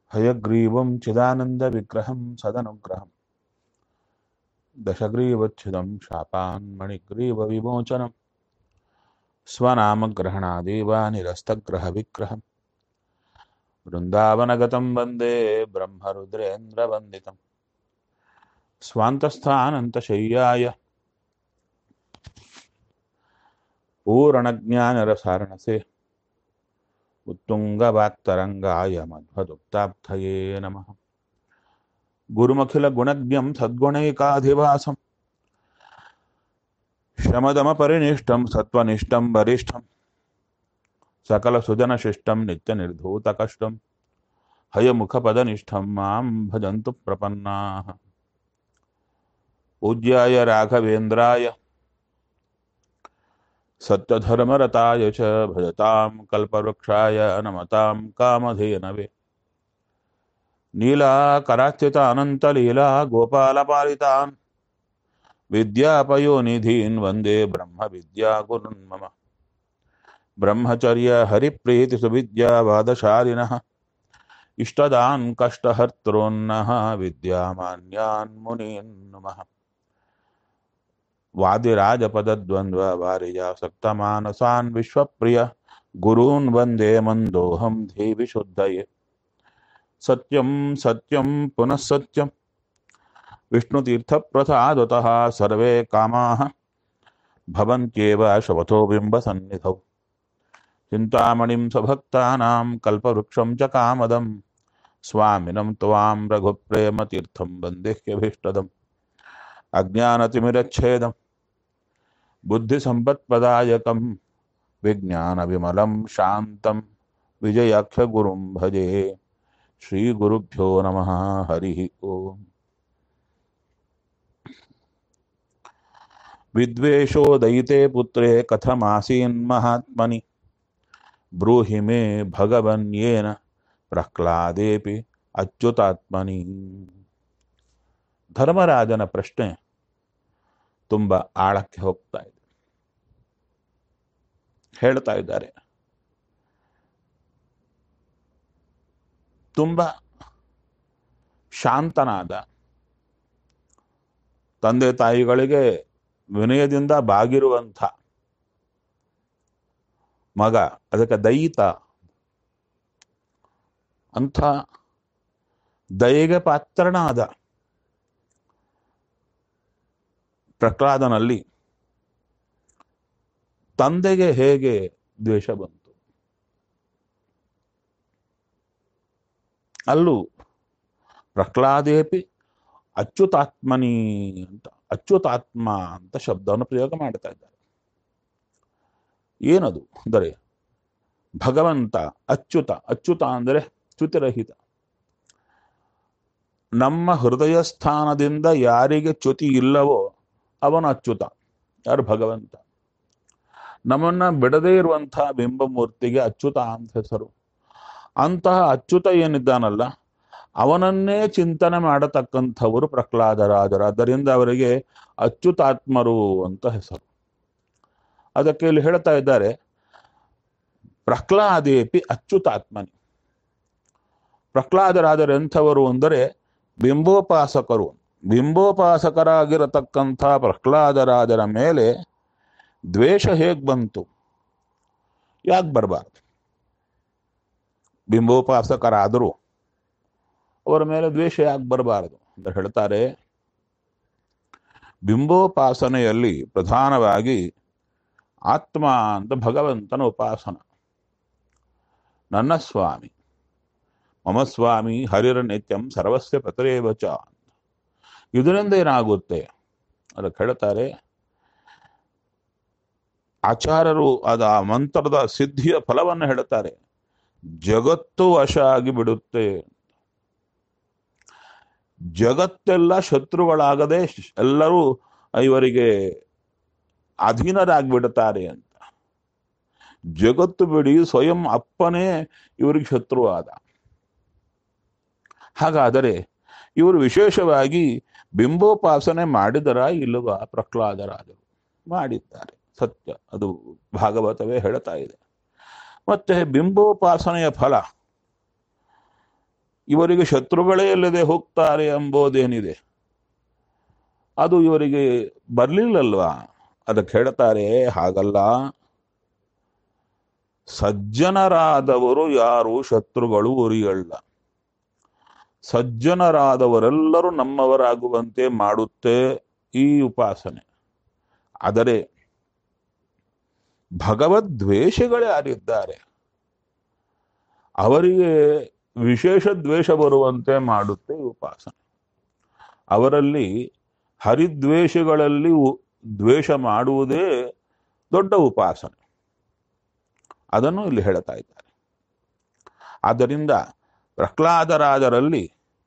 हयग्रीवं चिदानन्दविग्रहं सदनुग्रहं दशग्रीवच्छिदं शापान्मणिग्रीवविमोचनं स्वनामग्रहणादेव निरस्तग्रहविग्रहं वृन्दावनगतं वन्दे ब्रह्मरुद्रेन्द्रवन्दितं स्वान्तस्थानन्तशय्याय पूर्णज्ञानरसारणसे उत्तुङ्गवाक्तरङ्गाय मध्वदुक्ताब्धये नमः गुरुमखिलगुणज्ञं सद्गुणैकाधिवासं शमदमपरिनिष्टं सत्त्वनिष्ठं वरिष्ठं सकलसुजनशिष्टं नित्यनिर्धूतकष्टं हयमुखपदनिष्ठं मां भजन्तु प्रपन्नाः पूज्याय राघवेन्द्राय सत्यधर्मरताय च भजतां कल्पवृक्षाय नमतां कामधेनवे नीलाकराच्युत अनन्तलीला गोपालपालितान् विद्यापयोनिधीन् वन्दे ब्रह्मविद्यागुरुन् मम ब्रह्मचर्य हरिप्रीतिसुविद्यावादशालिनः इष्टदान् कष्टहर्त्रोन्नः विद्यामान्यान् मुनीन् नमः वादिराजपदद्वन्द्ववारिजासक्तमानसान् विश्वप्रिय गुरून् वन्दे मन्दोऽहं देवि शुद्धये सत्यं सत्यं पुनः सत्यं विष्णुतीर्थप्रसादतः सर्वे कामाः भवन्त्येव शवथो बिम्बसन्निधौ चिन्तामणिं स्वभक्तानां कल्पवृक्षं च कामदं स्वामिनं त्वां रघुप्रेमतीर्थं वन्देह्यभीष्टदम् अज्ञानतिमिरच्छेदं बुद्धिसम्पत्पदायकं विज्ञानविमलं शान्तं विजयाख्यगुरुं भजे श्रीगुरुभ्यो नमः हरिः ओम् विद्वेषो दयिते पुत्रे कथमासीन्महात्मनि ब्रूहि मे भगवन्येन ಪ್ರಹ್ಲಾದೇಪಿ ಅಚ್ಯುತಾತ್ಮನಿ ಧರ್ಮರಾಜನ ಪ್ರಶ್ನೆ ತುಂಬ ಆಳಕ್ಕೆ ಹೋಗ್ತಾ ಇದೆ ಹೇಳ್ತಾ ಇದ್ದಾರೆ ತುಂಬ ಶಾಂತನಾದ ತಂದೆ ತಾಯಿಗಳಿಗೆ ವಿನಯದಿಂದ ಬಾಗಿರುವಂಥ ಮಗ ಅದಕ್ಕೆ ದಯಿತ ಅಂಥ ದಯೆಗೆ ಪಾತ್ರನಾದ ಪ್ರಹ್ಲಾದನಲ್ಲಿ ತಂದೆಗೆ ಹೇಗೆ ದ್ವೇಷ ಬಂತು ಅಲ್ಲೂ ಪ್ರಹ್ಲಾದೇಪಿ ಅಚ್ಯುತಾತ್ಮನಿ ಅಂತ ಅಚ್ಯುತಾತ್ಮ ಅಂತ ಶಬ್ದವನ್ನು ಪ್ರಯೋಗ ಮಾಡ್ತಾ ಇದ್ದಾರೆ ಏನದು ಅಂದರೆ ಭಗವಂತ ಅಚ್ಯುತ ಅಚ್ಯುತ ಅಂದರೆ ಚ್ಯುತಿರಹಿತ ನಮ್ಮ ಹೃದಯ ಸ್ಥಾನದಿಂದ ಯಾರಿಗೆ ಚ್ಯುತಿ ಇಲ್ಲವೋ ಅವನು ಅಚ್ಯುತ ಯಾರು ಭಗವಂತ ನಮ್ಮನ್ನ ಬಿಡದೇ ಇರುವಂತಹ ಬಿಂಬಮೂರ್ತಿಗೆ ಅಚ್ಯುತ ಅಂತ ಹೆಸರು ಅಂತಹ ಅಚ್ಯುತ ಏನಿದ್ದಾನಲ್ಲ ಅವನನ್ನೇ ಚಿಂತನೆ ಮಾಡತಕ್ಕಂಥವರು ಪ್ರಹ್ಲಾದರಾಜರು ಆದ್ದರಿಂದ ಅವರಿಗೆ ಅಚ್ಯುತಾತ್ಮರು ಅಂತ ಹೆಸರು ಅದಕ್ಕೆ ಇಲ್ಲಿ ಹೇಳ್ತಾ ಇದ್ದಾರೆ ಪ್ರಹ್ಲಾದೇಪಿ ಅಚ್ಯುತಾತ್ಮನಿ ಪ್ರಹ್ಲಾದರಾದರೆಂಥವರು ಅಂದರೆ ಬಿಂಬೋಪಾಸಕರು ಬಿಂಬೋಪಾಸಕರಾಗಿರತಕ್ಕಂಥ ಪ್ರಹ್ಲಾದರಾಜರ ಮೇಲೆ ದ್ವೇಷ ಹೇಗೆ ಬಂತು ಯಾಕೆ ಬರಬಾರ್ದು ಬಿಂಬೋಪಾಸಕರಾದರೂ ಅವರ ಮೇಲೆ ದ್ವೇಷ ಯಾಕೆ ಬರಬಾರದು ಅಂತ ಹೇಳ್ತಾರೆ ಬಿಂಬೋಪಾಸನೆಯಲ್ಲಿ ಪ್ರಧಾನವಾಗಿ ಆತ್ಮ ಅಂತ ಭಗವಂತನ ಉಪಾಸನ ನನ್ನ ಸ್ವಾಮಿ ಮಮ ಸ್ವಾಮಿ ಹರಿರ ನಿತ್ಯಂ ಸರ್ವಸ್ಯ ಪತರೇವಚ ಇದರಿಂದ ಏನಾಗುತ್ತೆ ಅದಕ್ಕೆ ಹೇಳ್ತಾರೆ ಆಚಾರ್ಯರು ಅದ ಆ ಮಂತ್ರದ ಸಿದ್ಧಿಯ ಫಲವನ್ನು ಹೇಳ್ತಾರೆ ಜಗತ್ತು ವಶ ಆಗಿ ಬಿಡುತ್ತೆ ಜಗತ್ತೆಲ್ಲ ಶತ್ರುಗಳಾಗದೆ ಎಲ್ಲರೂ ಇವರಿಗೆ ಅಧೀನರಾಗ್ಬಿಡುತ್ತಾರೆ ಅಂತ ಜಗತ್ತು ಬಿಡಿ ಸ್ವಯಂ ಅಪ್ಪನೇ ಇವರಿಗೆ ಶತ್ರು ಆದ ಹಾಗಾದರೆ ಇವರು ವಿಶೇಷವಾಗಿ ಬಿಂಬೋಪಾಸನೆ ಮಾಡಿದರ ಇಲ್ಲವಾ ಪ್ರಹ್ಲಾದರಾಜರು ಮಾಡಿದ್ದಾರೆ ಸತ್ಯ ಅದು ಭಾಗವತವೇ ಹೇಳ್ತಾ ಇದೆ ಮತ್ತೆ ಬಿಂಬೋಪಾಸನೆಯ ಫಲ ಇವರಿಗೆ ಶತ್ರುಗಳೇ ಇಲ್ಲದೆ ಹೋಗ್ತಾರೆ ಎಂಬುದೇನಿದೆ ಅದು ಇವರಿಗೆ ಬರ್ಲಿಲ್ಲಲ್ವಾ ಅದಕ್ಕೆ ಹೇಳ್ತಾರೆ ಹಾಗಲ್ಲ ಸಜ್ಜನರಾದವರು ಯಾರು ಶತ್ರುಗಳು ಉರಿಯಲ್ಲ ಸಜ್ಜನರಾದವರೆಲ್ಲರೂ ನಮ್ಮವರಾಗುವಂತೆ ಮಾಡುತ್ತೆ ಈ ಉಪಾಸನೆ ಆದರೆ ಭಗವದ್ವೇಷಗಳೇ ಯಾರಿದ್ದಾರೆ ಅವರಿಗೆ ವಿಶೇಷ ದ್ವೇಷ ಬರುವಂತೆ ಮಾಡುತ್ತೆ ಈ ಉಪಾಸನೆ ಅವರಲ್ಲಿ ಹರಿದ್ವೇಷಗಳಲ್ಲಿ ಉ- ದ್ವೇಷ ಮಾಡುವುದೇ ದೊಡ್ಡ ಉಪಾಸನೆ ಅದನ್ನು ಇಲ್ಲಿ ಹೇಳ್ತಾ ಇದ್ದಾರೆ ಆದ್ದರಿಂದ ಪ್ರಹ್ಲಾದರಾಜರಲ್ಲಿ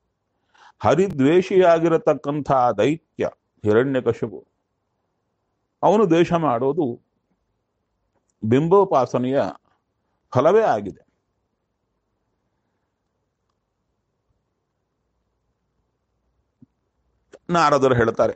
ಹರಿದ್ವೇಷಿಯಾಗಿರತಕ್ಕಂಥ ದೈತ್ಯ ಹಿರಣ್ಯಕಶಿಪು ಅವನು ದ್ವೇಷ ಮಾಡೋದು ಬಿಂಬೋಪಾಸನೆಯ ಫಲವೇ ಆಗಿದೆ ನಾರದರು ಹೇಳ್ತಾರೆ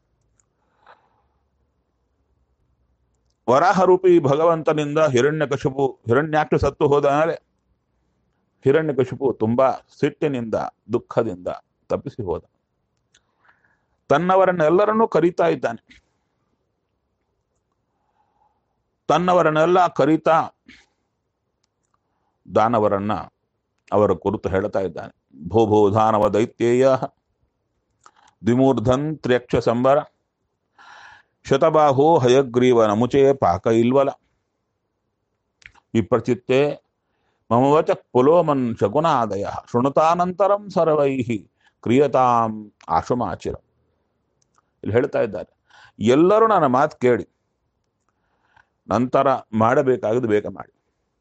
ವರಾಹರೂಪಿ ಭಗವಂತನಿಂದ ಹಿರಣ್ಯಕಶಿಪು ಹಿರಣ್ಯಾಕ್ಷ ಸತ್ತು ಹೋದ ಮೇಲೆ ಹಿರಣ್ಯಕಶಿಪು ತುಂಬಾ ಸಿಟ್ಟಿನಿಂದ ದುಃಖದಿಂದ ತಪ್ಪಿಸಿ ಹೋದ ತನ್ನವರನ್ನೆಲ್ಲರನ್ನೂ ಕರೀತಾ ಇದ್ದಾನೆ ತನ್ನವರನ್ನೆಲ್ಲ ಕರೀತಾ ದಾನವರನ್ನ ಅವರ ಕುರಿತು ಹೇಳ್ತಾ ಇದ್ದಾನೆ ಭೋ ಭೋ ದಾನವ ದೈತ್ಯೇಯ ದ್ವಿಮೂರ್ಧನ್ ತ್ರ್ಯಕ್ಷ ಸಂಬರ ಶತಬಾಹೋ ಹಯಗ್ರೀವ ನಮುಚೆ ಪಾಕ ಇಲ್ವಲ ವಿಪ್ರಚಿತ್ತೆ ಮಮವಚ ಪುಲೋಮನ್ ಶಗುನಾದಯ ಶೃಣುತಾನಂತರಂ ಸರ್ವೈ ಕ್ರಿಯತಾಂ ಆಶುಮಾಚಿರ ಇಲ್ಲಿ ಹೇಳ್ತಾ ಇದ್ದಾರೆ ಎಲ್ಲರೂ ನನ್ನ ಮಾತು ಕೇಳಿ ನಂತರ ಮಾಡಬೇಕಾಗದು ಬೇಗ ಮಾಡಿ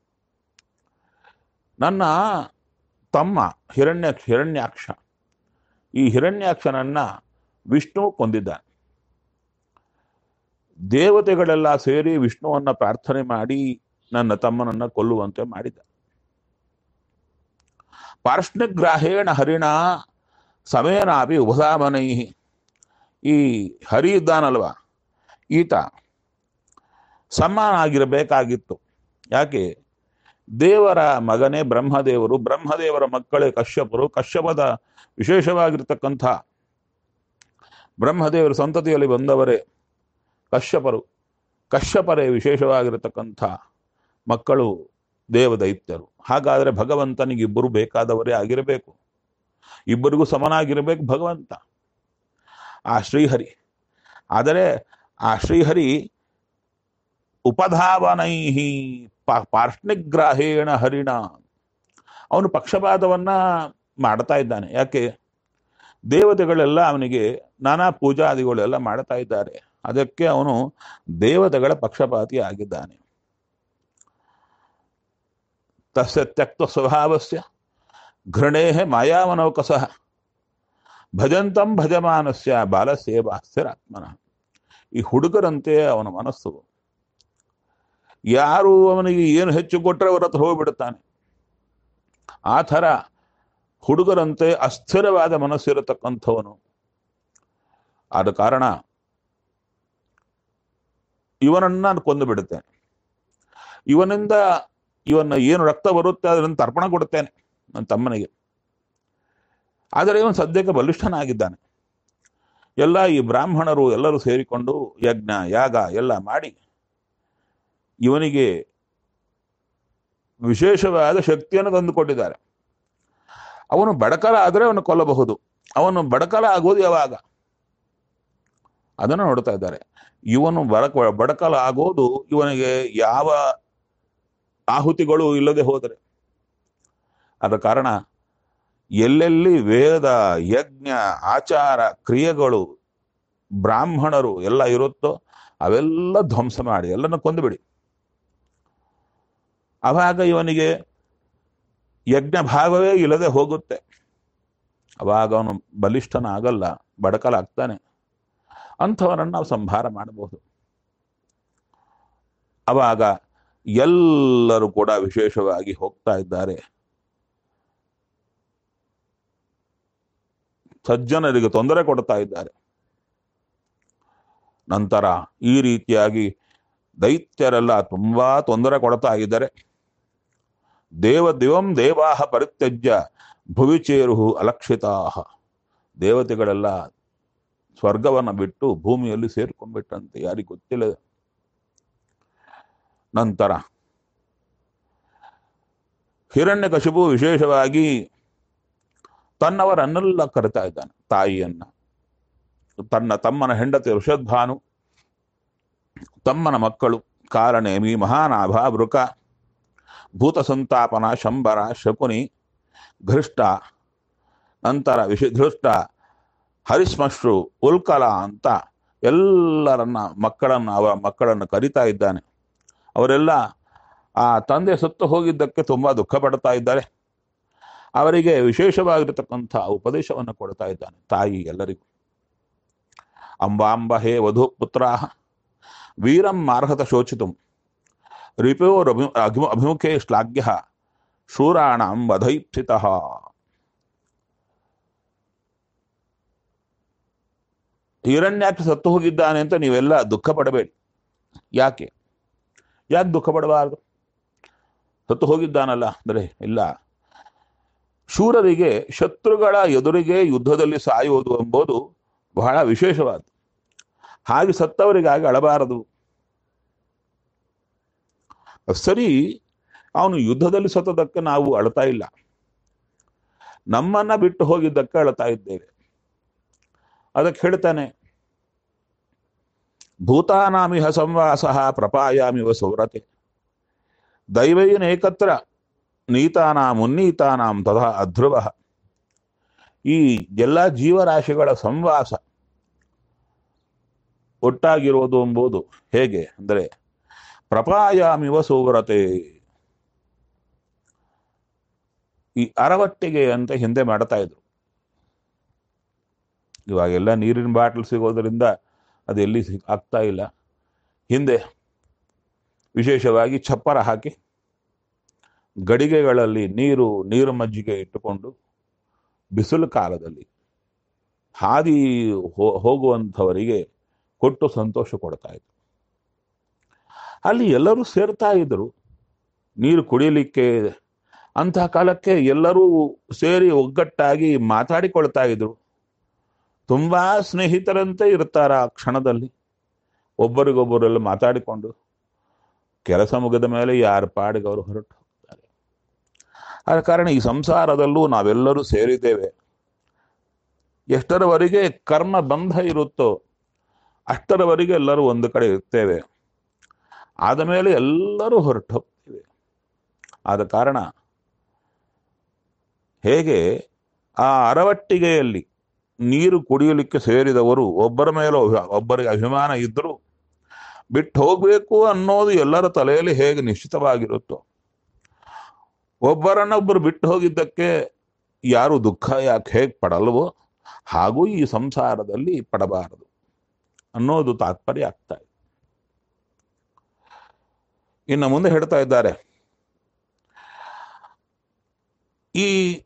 ನನ್ನ ತಮ್ಮ ಹಿರಣ್ಯ ಹಿರಣ್ಯಾಕ್ಷ ಈ ಹಿರಣ್ಯಾಕ್ಷನನ್ನ ವಿಷ್ಣು ಕೊಂದಿದ್ದಾನೆ ದೇವತೆಗಳೆಲ್ಲ ಸೇರಿ ವಿಷ್ಣುವನ್ನ ಪ್ರಾರ್ಥನೆ ಮಾಡಿ ನನ್ನ ತಮ್ಮನನ್ನ ಕೊಲ್ಲುವಂತೆ ಮಾಡಿದ ಪಾರ್ಷ್ಣಗ್ರಾಹೇಣ ಹರಿಣ ಸಮೇನಾಪಿ ಉಪಸಾಮನೈ ಈ ಹರಿ ಇದ್ದಾನಲ್ವ ಈತ ಸಮಾನ ಆಗಿರಬೇಕಾಗಿತ್ತು ಯಾಕೆ ದೇವರ ಮಗನೇ ಬ್ರಹ್ಮದೇವರು ಬ್ರಹ್ಮದೇವರ ಮಕ್ಕಳೇ ಕಶ್ಯಪರು ಕಶ್ಯಪದ ವಿಶೇಷವಾಗಿರ್ತಕ್ಕಂಥ ಬ್ರಹ್ಮದೇವರ ಸಂತತಿಯಲ್ಲಿ ಬಂದವರೇ ಕಶ್ಯಪರು ಕಶ್ಯಪರೇ ವಿಶೇಷವಾಗಿರತಕ್ಕಂಥ ಮಕ್ಕಳು ದೇವದೈತ್ಯರು ಹಾಗಾದರೆ ಭಗವಂತನಿಗೆ ಇಬ್ಬರು ಬೇಕಾದವರೇ ಆಗಿರಬೇಕು ಇಬ್ಬರಿಗೂ ಸಮನಾಗಿರಬೇಕು ಭಗವಂತ ಆ ಶ್ರೀಹರಿ ಆದರೆ ಆ ಶ್ರೀಹರಿ ಉಪಧಾವನೈ ಪಾರ್ಷ್ಣಿಗ್ರಾಹೇಣ ಹರಿಣ ಅವನು ಪಕ್ಷಪಾತವನ್ನ ಮಾಡ್ತಾ ಇದ್ದಾನೆ ಯಾಕೆ ದೇವತೆಗಳೆಲ್ಲ ಅವನಿಗೆ ನಾನಾ ಪೂಜಾದಿಗಳೆಲ್ಲ ಮಾಡ್ತಾ ಇದ್ದಾರೆ ಅದಕ್ಕೆ ಅವನು ದೇವತೆಗಳ ಪಕ್ಷಪಾತಿ ಆಗಿದ್ದಾನೆ ತಸ್ಯ ತ್ಯಕ್ತ ಸ್ವಭಾವಸ್ಯ ಘೃಣೇ ಮಾಯಾವನೌಕಸಃ ಭಜಂತಂ ಭಜಮಾನಸ್ಯ ಬಾಲಸೇವಾಸ್ಯರಾತ್ಮನ ಈ ಹುಡುಗರಂತೆ ಅವನ ಮನಸ್ಸು ಯಾರು ಅವನಿಗೆ ಏನು ಹೆಚ್ಚು ಕೊಟ್ಟರೆ ಅವರ ಹತ್ರ ಹೋಗ್ಬಿಡುತ್ತಾನೆ ಆ ಥರ ಹುಡುಗರಂತೆ ಅಸ್ಥಿರವಾದ ಮನಸ್ಸಿರತಕ್ಕಂಥವನು ಆದ ಕಾರಣ ಇವನನ್ನ ನಾನು ಕೊಂದು ಬಿಡುತ್ತೇನೆ ಇವನಿಂದ ಇವನ್ನ ಏನು ರಕ್ತ ಬರುತ್ತೆ ಅದನ್ನು ತರ್ಪಣ ಕೊಡುತ್ತೇನೆ ನನ್ನ ತಮ್ಮನಿಗೆ ಆದರೆ ಇವನು ಸದ್ಯಕ್ಕೆ ಬಲಿಷ್ಠನಾಗಿದ್ದಾನೆ ಎಲ್ಲ ಈ ಬ್ರಾಹ್ಮಣರು ಎಲ್ಲರೂ ಸೇರಿಕೊಂಡು ಯಜ್ಞ ಯಾಗ ಎಲ್ಲ ಮಾಡಿ ಇವನಿಗೆ ವಿಶೇಷವಾದ ಶಕ್ತಿಯನ್ನು ತಂದುಕೊಟ್ಟಿದ್ದಾರೆ ಅವನು ಬಡಕಲ ಆದರೆ ಅವನು ಕೊಲ್ಲಬಹುದು ಅವನು ಬಡಕಲ ಆಗೋದು ಯಾವಾಗ ಅದನ್ನು ನೋಡ್ತಾ ಇದ್ದಾರೆ ಇವನು ಬಡಕ ಬಡಕಲ ಆಗೋದು ಇವನಿಗೆ ಯಾವ ಆಹುತಿಗಳು ಇಲ್ಲದೆ ಹೋದರೆ ಆದ ಕಾರಣ ಎಲ್ಲೆಲ್ಲಿ ವೇದ ಯಜ್ಞ ಆಚಾರ ಕ್ರಿಯೆಗಳು ಬ್ರಾಹ್ಮಣರು ಎಲ್ಲ ಇರುತ್ತೋ ಅವೆಲ್ಲ ಧ್ವಂಸ ಮಾಡಿ ಎಲ್ಲನ ಕೊಂದುಬಿಡಿ ಅವಾಗ ಇವನಿಗೆ ಯಜ್ಞ ಭಾಗವೇ ಇಲ್ಲದೆ ಹೋಗುತ್ತೆ ಅವಾಗ ಅವನು ಬಲಿಷ್ಠನಾಗಲ್ಲ ಬಡಕಲಾಗ್ತಾನೆ ಅಂಥವರನ್ನು ನಾವು ಸಂಹಾರ ಮಾಡಬಹುದು ಅವಾಗ ಎಲ್ಲರೂ ಕೂಡ ವಿಶೇಷವಾಗಿ ಹೋಗ್ತಾ ಇದ್ದಾರೆ ಸಜ್ಜನರಿಗೆ ತೊಂದರೆ ಕೊಡ್ತಾ ಇದ್ದಾರೆ ನಂತರ ಈ ರೀತಿಯಾಗಿ ದೈತ್ಯರೆಲ್ಲ ತುಂಬಾ ತೊಂದರೆ ಕೊಡ್ತಾ ಇದ್ದಾರೆ ದೇವ ದಿವಂ ದೇವಾಹ ಪರಿತ್ಯಜ್ಯ ಭುವಿಚೇರು ಅಲಕ್ಷಿತಾ ದೇವತೆಗಳೆಲ್ಲ ಸ್ವರ್ಗವನ್ನು ಬಿಟ್ಟು ಭೂಮಿಯಲ್ಲಿ ಸೇರ್ಕೊಂಡ್ಬಿಟ್ಟಂತೆ ಯಾರಿಗೆ ಗೊತ್ತಿಲ್ಲ ನಂತರ ಹಿರಣ್ಯಕಶಿಪು ವಿಶೇಷವಾಗಿ ತನ್ನವರನ್ನೆಲ್ಲ ಕರಿತಾ ಇದ್ದಾನೆ ತಾಯಿಯನ್ನ ತನ್ನ ತಮ್ಮನ ಹೆಂಡತಿ ಋಷದ್ಭಾನು ತಮ್ಮನ ಮಕ್ಕಳು ಕಾಲನೇಮಿ ಮಹಾನಾಭ ವೃಕ ಭೂತ ಸಂತಾಪನ ಶಂಬರ ಶಕುನಿ ಘೃಷ್ಟ ನಂತರ ವಿಷಧೃಷ್ಟ ಹರಿಶ್ಮಶ್ರು ಉಲ್ಕಲ ಅಂತ ಎಲ್ಲರನ್ನ ಮಕ್ಕಳನ್ನ ಅವರ ಮಕ್ಕಳನ್ನು ಕರಿತಾ ಇದ್ದಾನೆ ಅವರೆಲ್ಲ ಆ ತಂದೆ ಸತ್ತು ಹೋಗಿದ್ದಕ್ಕೆ ತುಂಬಾ ದುಃಖ ಪಡ್ತಾ ಇದ್ದಾರೆ ಅವರಿಗೆ ವಿಶೇಷವಾಗಿರತಕ್ಕಂಥ ಉಪದೇಶವನ್ನು ಕೊಡ್ತಾ ಇದ್ದಾನೆ ತಾಯಿ ಎಲ್ಲರಿಗೂ ಅಂಬಾಂಬ ಹೇ ವಧು ಪುತ್ರ ವೀರಂ ಮಾರ್ಹತ ಶೋಚಿತು ರಿಪೋರ್ ಅಭಿಮುಖೇ ಶ್ಲಾಘ್ಯ ಶೂರಾಣಂ ವಧೈಪ್ಸಿತಃ ಹಿರಣ್ಯಾಕ್ಷ ಸತ್ತು ಹೋಗಿದ್ದಾನೆ ಅಂತ ನೀವೆಲ್ಲ ದುಃಖ ಪಡಬೇಡಿ ಯಾಕೆ ಯಾಕೆ ದುಃಖ ಪಡಬಾರದು ಸತ್ತು ಹೋಗಿದ್ದಾನಲ್ಲ ಅಂದರೆ ಇಲ್ಲ ಶೂರರಿಗೆ ಶತ್ರುಗಳ ಎದುರಿಗೆ ಯುದ್ಧದಲ್ಲಿ ಸಾಯುವುದು ಎಂಬುದು ಬಹಳ ವಿಶೇಷವಾದ ಹಾಗೆ ಸತ್ತವರಿಗಾಗಿ ಅಳಬಾರದು ಸರಿ ಅವನು ಯುದ್ಧದಲ್ಲಿ ಸತ್ತದಕ್ಕೆ ನಾವು ಅಳ್ತಾ ಇಲ್ಲ ನಮ್ಮನ್ನ ಬಿಟ್ಟು ಹೋಗಿದ್ದಕ್ಕೆ ಅಳ್ತಾ ಇದ್ದೇವೆ ಅದಕ್ಕೆ ಹೇಳ್ತಾನೆ ಭೂತಾನಾಮಿಹ ಸಂವಾಸ ಪ್ರಪಾಯಾಮಿವ ಸೌರತೆ ದೈವೈನೇಕತ್ರ ನೀತಾನಾಂ ಉನ್ನೀತಾನಾಂ ತಥಾ ಅಧ್ರುವ ಈ ಎಲ್ಲ ಜೀವರಾಶಿಗಳ ಸಂವಾಸ ಒಟ್ಟಾಗಿರೋದು ಎಂಬುದು ಹೇಗೆ ಅಂದರೆ ಪ್ರಪಾಯಾಮಿವ ಸೌರತೆ ಈ ಅರವಟ್ಟಿಗೆ ಅಂತ ಹಿಂದೆ ಮಾಡ್ತಾ ಇದ್ರು ಇವಾಗೆಲ್ಲ ನೀರಿನ ಬಾಟಲ್ ಸಿಗೋದ್ರಿಂದ ಅದೆಲ್ಲಿ ಸಿಗ್ ಆಗ್ತಾ ಇಲ್ಲ ಹಿಂದೆ ವಿಶೇಷವಾಗಿ ಚಪ್ಪರ ಹಾಕಿ ಗಡಿಗೆಗಳಲ್ಲಿ ನೀರು ನೀರು ಮಜ್ಜಿಗೆ ಇಟ್ಟುಕೊಂಡು ಬಿಸಿಲು ಕಾಲದಲ್ಲಿ ಹಾದಿ ಹೋ- ಹೋಗುವಂಥವರಿಗೆ ಕೊಟ್ಟು ಸಂತೋಷ ಕೊಡ್ತಾ ಇದ್ರು ಅಲ್ಲಿ ಎಲ್ಲರೂ ಸೇರ್ತಾ ಇದ್ರು ನೀರು ಕುಡಿಯಲಿಕ್ಕೆ ಅಂತಹ ಕಾಲಕ್ಕೆ ಎಲ್ಲರೂ ಸೇರಿ ಒಗ್ಗಟ್ಟಾಗಿ ಮಾತಾಡಿಕೊಳ್ತಾ ಇದ್ರು ತುಂಬಾ ಸ್ನೇಹಿತರಂತೆ ಇರ್ತಾರ ಆ ಕ್ಷಣದಲ್ಲಿ ಒಬ್ಬರಿಗೊಬ್ಬರೆಲ್ಲ ಮಾತಾಡಿಕೊಂಡು ಕೆಲಸ ಮುಗಿದ ಮೇಲೆ ಯಾರ ಪಾಡಿಗೆ ಅವರು ಹೊರಟು ಹೋಗ್ತಾರೆ ಆದ ಕಾರಣ ಈ ಸಂಸಾರದಲ್ಲೂ ನಾವೆಲ್ಲರೂ ಸೇರಿದ್ದೇವೆ ಎಷ್ಟರವರೆಗೆ ಕರ್ಮ ಬಂಧ ಇರುತ್ತೋ ಅಷ್ಟರವರೆಗೆ ಎಲ್ಲರೂ ಒಂದು ಕಡೆ ಇರ್ತೇವೆ ಆದ ಮೇಲೆ ಎಲ್ಲರೂ ಹೊರಟು ಹೋಗ್ತೇವೆ ಆದ ಕಾರಣ ಹೇಗೆ ಆ ಅರವಟ್ಟಿಗೆಯಲ್ಲಿ ನೀರು ಕುಡಿಯಲಿಕ್ಕೆ ಸೇರಿದವರು ಒಬ್ಬರ ಮೇಲೆ ಅಭಿ- ಒಬ್ಬರಿಗೆ ಅಭಿಮಾನ ಇದ್ದರೂ ಬಿಟ್ಟು ಹೋಗ್ಬೇಕು ಅನ್ನೋದು ಎಲ್ಲರ ತಲೆಯಲ್ಲಿ ಹೇಗೆ ನಿಶ್ಚಿತವಾಗಿರುತ್ತೋ ಒಬ್ಬರನ್ನೊಬ್ಬರು ಬಿಟ್ಟು ಹೋಗಿದ್ದಕ್ಕೆ ಯಾರು ದುಃಖ ಯಾಕೆ ಹೇಗೆ ಪಡಲ್ವೋ ಹಾಗೂ ಈ ಸಂಸಾರದಲ್ಲಿ ಪಡಬಾರದು ಅನ್ನೋದು ತಾತ್ಪರ್ಯ ಆಗ್ತಾ ಇದೆ ಇನ್ನು ಮುಂದೆ ಹೇಳ್ತಾ ಇದ್ದಾರೆ ಈ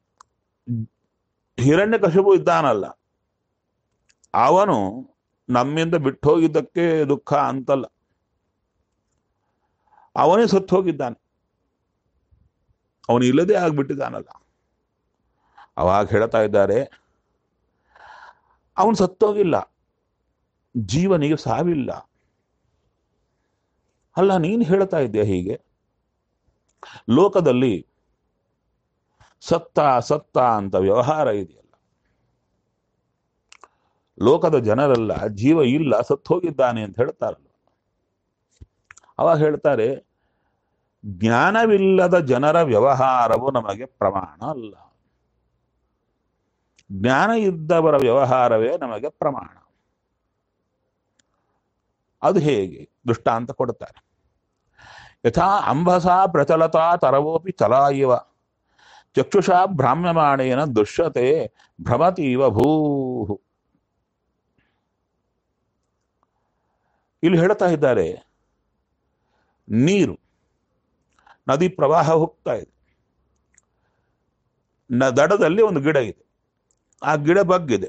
ಹಿರಣ್ಯಕಶಿಪು ಇದ್ದಾನಲ್ಲ ಅವನು ನಮ್ಮಿಂದ ಬಿಟ್ಟು ಹೋಗಿದ್ದಕ್ಕೆ ದುಃಖ ಅಂತಲ್ಲ ಅವನೇ ಸತ್ತು ಹೋಗಿದ್ದಾನೆ ಅವನು ಇಲ್ಲದೆ ಆಗ್ಬಿಟ್ಟಿದ್ದಾನಲ್ಲ ಅವಾಗ ಹೇಳ್ತಾ ಇದ್ದಾರೆ ಅವನು ಸತ್ತೋಗಿಲ್ಲ ಜೀವನಿಗೆ ಸಾವಿಲ್ಲ ಅಲ್ಲ ನೀನು ಹೇಳ್ತಾ ಇದ್ದೀಯ ಹೀಗೆ ಲೋಕದಲ್ಲಿ ಸತ್ತ ಸತ್ತ ಅಂತ ವ್ಯವಹಾರ ಇದೆಯಲ್ಲ ಲೋಕದ ಜನರೆಲ್ಲ ಜೀವ ಇಲ್ಲ ಸತ್ತು ಹೋಗಿದ್ದಾನೆ ಅಂತ ಹೇಳ್ತಾರಲ್ಲ ಅವಾಗ ಹೇಳ್ತಾರೆ ಜ್ಞಾನವಿಲ್ಲದ ಜನರ ವ್ಯವಹಾರವು ನಮಗೆ ಪ್ರಮಾಣ ಅಲ್ಲ ಜ್ಞಾನ ಇದ್ದವರ ವ್ಯವಹಾರವೇ ನಮಗೆ ಪ್ರಮಾಣ ಅದು ಹೇಗೆ ದೃಷ್ಟಾಂತ ಕೊಡ್ತಾರೆ ಯಥಾ ಅಂಬಸಾ ಪ್ರಚಲತಾ ತರವೋಪಿ ಚಲಾ ಇವ ಚಕ್ಷುಷಾ ಭ್ರಾಮ್ಯಮಾಣೇನ ದೃಶ್ಯತೆ ಭ್ರಮತೀವ ಭೂ ಇಲ್ಲಿ ಹೇಳ್ತಾ ಇದ್ದಾರೆ ನೀರು ನದಿ ಪ್ರವಾಹ ಹೋಗ್ತಾ ಇದೆ ನ ದಡದಲ್ಲಿ ಒಂದು ಗಿಡ ಇದೆ ಆ ಗಿಡ ಬಗ್ಗಿದೆ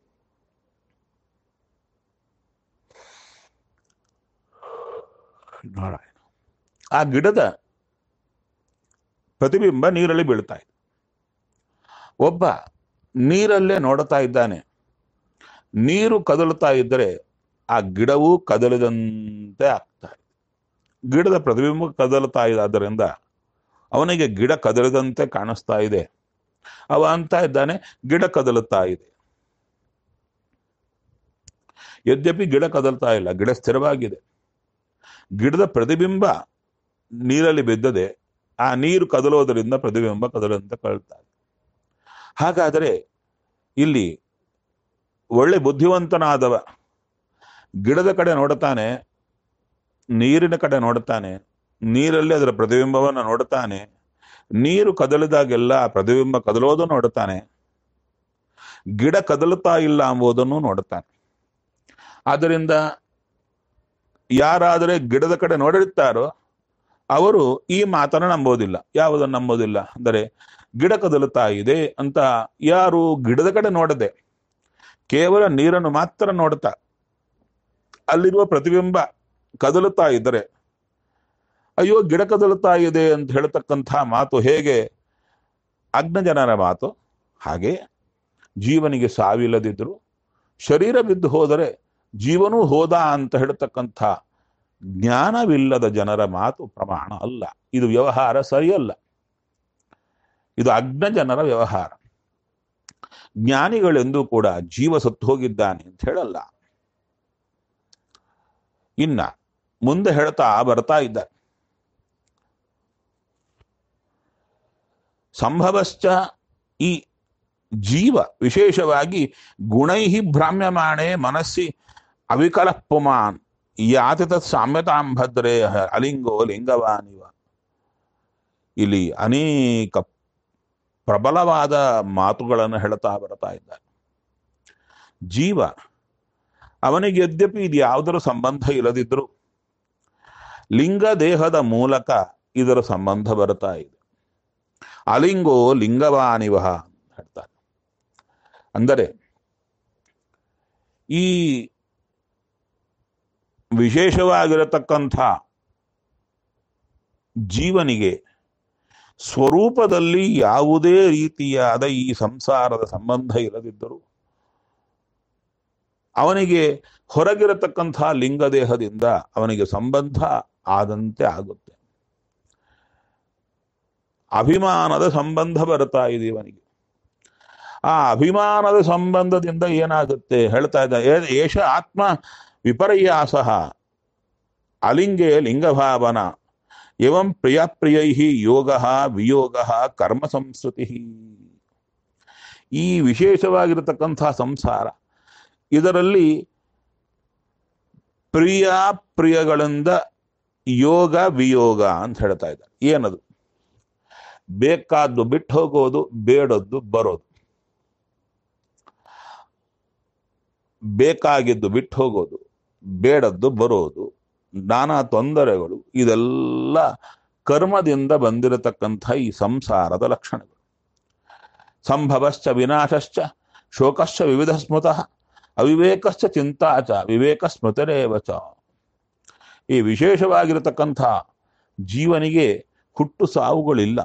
ನಾರಾಯಣ ಆ ಗಿಡದ ಪ್ರತಿಬಿಂಬ ನೀರಲ್ಲಿ ಬೀಳ್ತಾ ಇದೆ ಒಬ್ಬ ನೀರಲ್ಲೇ ನೋಡ್ತಾ ಇದ್ದಾನೆ ನೀರು ಕದಲ್ತಾ ಇದ್ದರೆ ಆ ಗಿಡವೂ ಕದಲಿದಂತೆ ಆಗ್ತಾ ಇದೆ ಗಿಡದ ಪ್ರತಿಬಿಂಬ ಕದಲ್ತಾ ಇದೆ ಆದ್ದರಿಂದ ಅವನಿಗೆ ಗಿಡ ಕದಲಿದಂತೆ ಕಾಣಿಸ್ತಾ ಇದೆ ಅವ ಅಂತ ಇದ್ದಾನೆ ಗಿಡ ಕದಲುತ್ತಾ ಇದೆ ಯದ್ಯಪಿ ಗಿಡ ಕದಲ್ತಾ ಇಲ್ಲ ಗಿಡ ಸ್ಥಿರವಾಗಿದೆ ಗಿಡದ ಪ್ರತಿಬಿಂಬ ನೀರಲ್ಲಿ ಬಿದ್ದದೆ ಆ ನೀರು ಕದಲೋದರಿಂದ ಪ್ರತಿಬಿಂಬ ಕದಲಂತ ಕಳ್ತಾ ಇದೆ ಹಾಗಾದರೆ ಇಲ್ಲಿ ಒಳ್ಳೆ ಬುದ್ಧಿವಂತನಾದವ ಗಿಡದ ಕಡೆ ನೋಡುತ್ತಾನೆ ನೀರಿನ ಕಡೆ ನೋಡುತ್ತಾನೆ ನೀರಲ್ಲಿ ಅದರ ಪ್ರತಿಬಿಂಬವನ್ನು ನೋಡುತ್ತಾನೆ ನೀರು ಕದಲಿದಾಗೆಲ್ಲ ಆ ಪ್ರತಿಬಿಂಬ ಕದಲೋದು ನೋಡುತ್ತಾನೆ ಗಿಡ ಕದಲುತ್ತಾ ಇಲ್ಲ ಎಂಬುದನ್ನು ನೋಡುತ್ತಾನೆ ಆದ್ದರಿಂದ ಯಾರಾದರೆ ಗಿಡದ ಕಡೆ ನೋಡಿರ್ತಾರೋ ಅವರು ಈ ಮಾತನ್ನು ನಂಬೋದಿಲ್ಲ ಯಾವುದನ್ನು ನಂಬೋದಿಲ್ಲ ಅಂದರೆ ಗಿಡ ಕದಲುತ್ತಾ ಇದೆ ಅಂತ ಯಾರು ಗಿಡದ ಕಡೆ ನೋಡದೆ ಕೇವಲ ನೀರನ್ನು ಮಾತ್ರ ನೋಡ್ತಾ ಅಲ್ಲಿರುವ ಪ್ರತಿಬಿಂಬ ಕದಲುತ್ತಾ ಇದ್ದರೆ ಅಯ್ಯೋ ಗಿಡ ಕದಲುತ್ತಾ ಇದೆ ಅಂತ ಹೇಳ್ತಕ್ಕಂಥ ಮಾತು ಹೇಗೆ ಅಗ್ನಜನರ ಮಾತು ಹಾಗೆ ಜೀವನಿಗೆ ಸಾವಿಲ್ಲದಿದ್ದರು ಶರೀರ ಬಿದ್ದು ಹೋದರೆ ಜೀವನೂ ಹೋದ ಅಂತ ಹೇಳ್ತಕ್ಕಂಥ ಜ್ಞಾನವಿಲ್ಲದ ಜನರ ಮಾತು ಪ್ರಮಾಣ ಅಲ್ಲ ಇದು ವ್ಯವಹಾರ ಸರಿಯಲ್ಲ ಇದು ಅಗ್ನ ಜನರ ವ್ಯವಹಾರ ಜ್ಞಾನಿಗಳೆಂದೂ ಕೂಡ ಜೀವ ಸತ್ತು ಹೋಗಿದ್ದಾನೆ ಅಂತ ಹೇಳಲ್ಲ ಇನ್ನ ಮುಂದೆ ಹೇಳ್ತಾ ಬರ್ತಾ ಇದ್ದ ಸಂಭವಶ್ಚ ಈ ಜೀವ ವಿಶೇಷವಾಗಿ ಗುಣೈ ಭ್ರಾಮ್ಯಮಾಣೆ ಮನಸ್ಸಿ ಅವಿಕಲ ಪುಮಾನ್ ಯಾತಿ ತತ್ ಸಾಮ್ಯತಾಂ ಭದ್ರೇ ಅಲಿಂಗೋ ಲಿಂಗವಾನಿವ ಇಲ್ಲಿ ಅನೇಕ ಪ್ರಬಲವಾದ ಮಾತುಗಳನ್ನು ಹೇಳ್ತಾ ಬರ್ತಾ ಇದ್ದಾರೆ ಜೀವ ಅವನಿಗೆ ಯದ್ಯಪಿ ಇದು ಯಾವುದರ ಸಂಬಂಧ ಇಲ್ಲದಿದ್ದರೂ ಲಿಂಗ ದೇಹದ ಮೂಲಕ ಇದರ ಸಂಬಂಧ ಬರ್ತಾ ಇದೆ ಅಲಿಂಗೋ ಲಿಂಗವಾನಿವ ಅಂತ ಹೇಳ್ತಾರೆ ಅಂದರೆ ಈ ವಿಶೇಷವಾಗಿರತಕ್ಕಂಥ ಜೀವನಿಗೆ ಸ್ವರೂಪದಲ್ಲಿ ಯಾವುದೇ ರೀತಿಯಾದ ಈ ಸಂಸಾರದ ಸಂಬಂಧ ಇಲ್ಲದಿದ್ದರೂ ಅವನಿಗೆ ಹೊರಗಿರತಕ್ಕಂಥ ಲಿಂಗದೇಹದಿಂದ ಅವನಿಗೆ ಸಂಬಂಧ ಆದಂತೆ ಆಗುತ್ತೆ ಅಭಿಮಾನದ ಸಂಬಂಧ ಬರ್ತಾ ಇದೆ ಇವನಿಗೆ ಆ ಅಭಿಮಾನದ ಸಂಬಂಧದಿಂದ ಏನಾಗುತ್ತೆ ಹೇಳ್ತಾ ಇದ್ದ ಏ- ಏಷ ಆತ್ಮ ವಿಪರ್ಯಾಸ ಅಲಿಂಗೆ ಲಿಂಗಭಾವನ ಏವಂ ಪ್ರಿಯ ಪ್ರಿಯೈ ಯೋಗ ವಿಯೋಗ ಕರ್ಮ ಸಂಸ್ಕೃತಿ ಈ ವಿಶೇಷವಾಗಿರತಕ್ಕಂಥ ಸಂಸಾರ ಇದರಲ್ಲಿ ಪ್ರಿಯ ಪ್ರಿಯಗಳಿಂದ ಯೋಗ ವಿಯೋಗ ಅಂತ ಹೇಳ್ತಾ ಇದ್ದಾರೆ ಏನದು ಬೇಕಾದ್ದು ಬಿಟ್ಟು ಹೋಗೋದು ಬೇಡದ್ದು ಬರೋದು ಬೇಕಾಗಿದ್ದು ಬಿಟ್ಟು ಹೋಗೋದು ಬೇಡದ್ದು ಬರೋದು ನಾನಾ ತೊಂದರೆಗಳು ಇದೆಲ್ಲ ಕರ್ಮದಿಂದ ಬಂದಿರತಕ್ಕಂಥ ಈ ಸಂಸಾರದ ಲಕ್ಷಣಗಳು ಸಂಭವಶ್ಚ ವಿನಾಶಶ್ಚ ಶೋಕಶ್ಚ ವಿವಿಧ ಸ್ಮೃತಃ ಅವಿವೇಕಶ್ಚ ಚಿಂತಾಚ ವಿವೇಕ ಸ್ಮೃತರೇವ ಚ ಈ ವಿಶೇಷವಾಗಿರತಕ್ಕಂಥ ಜೀವನಿಗೆ ಹುಟ್ಟು ಸಾವುಗಳಿಲ್ಲ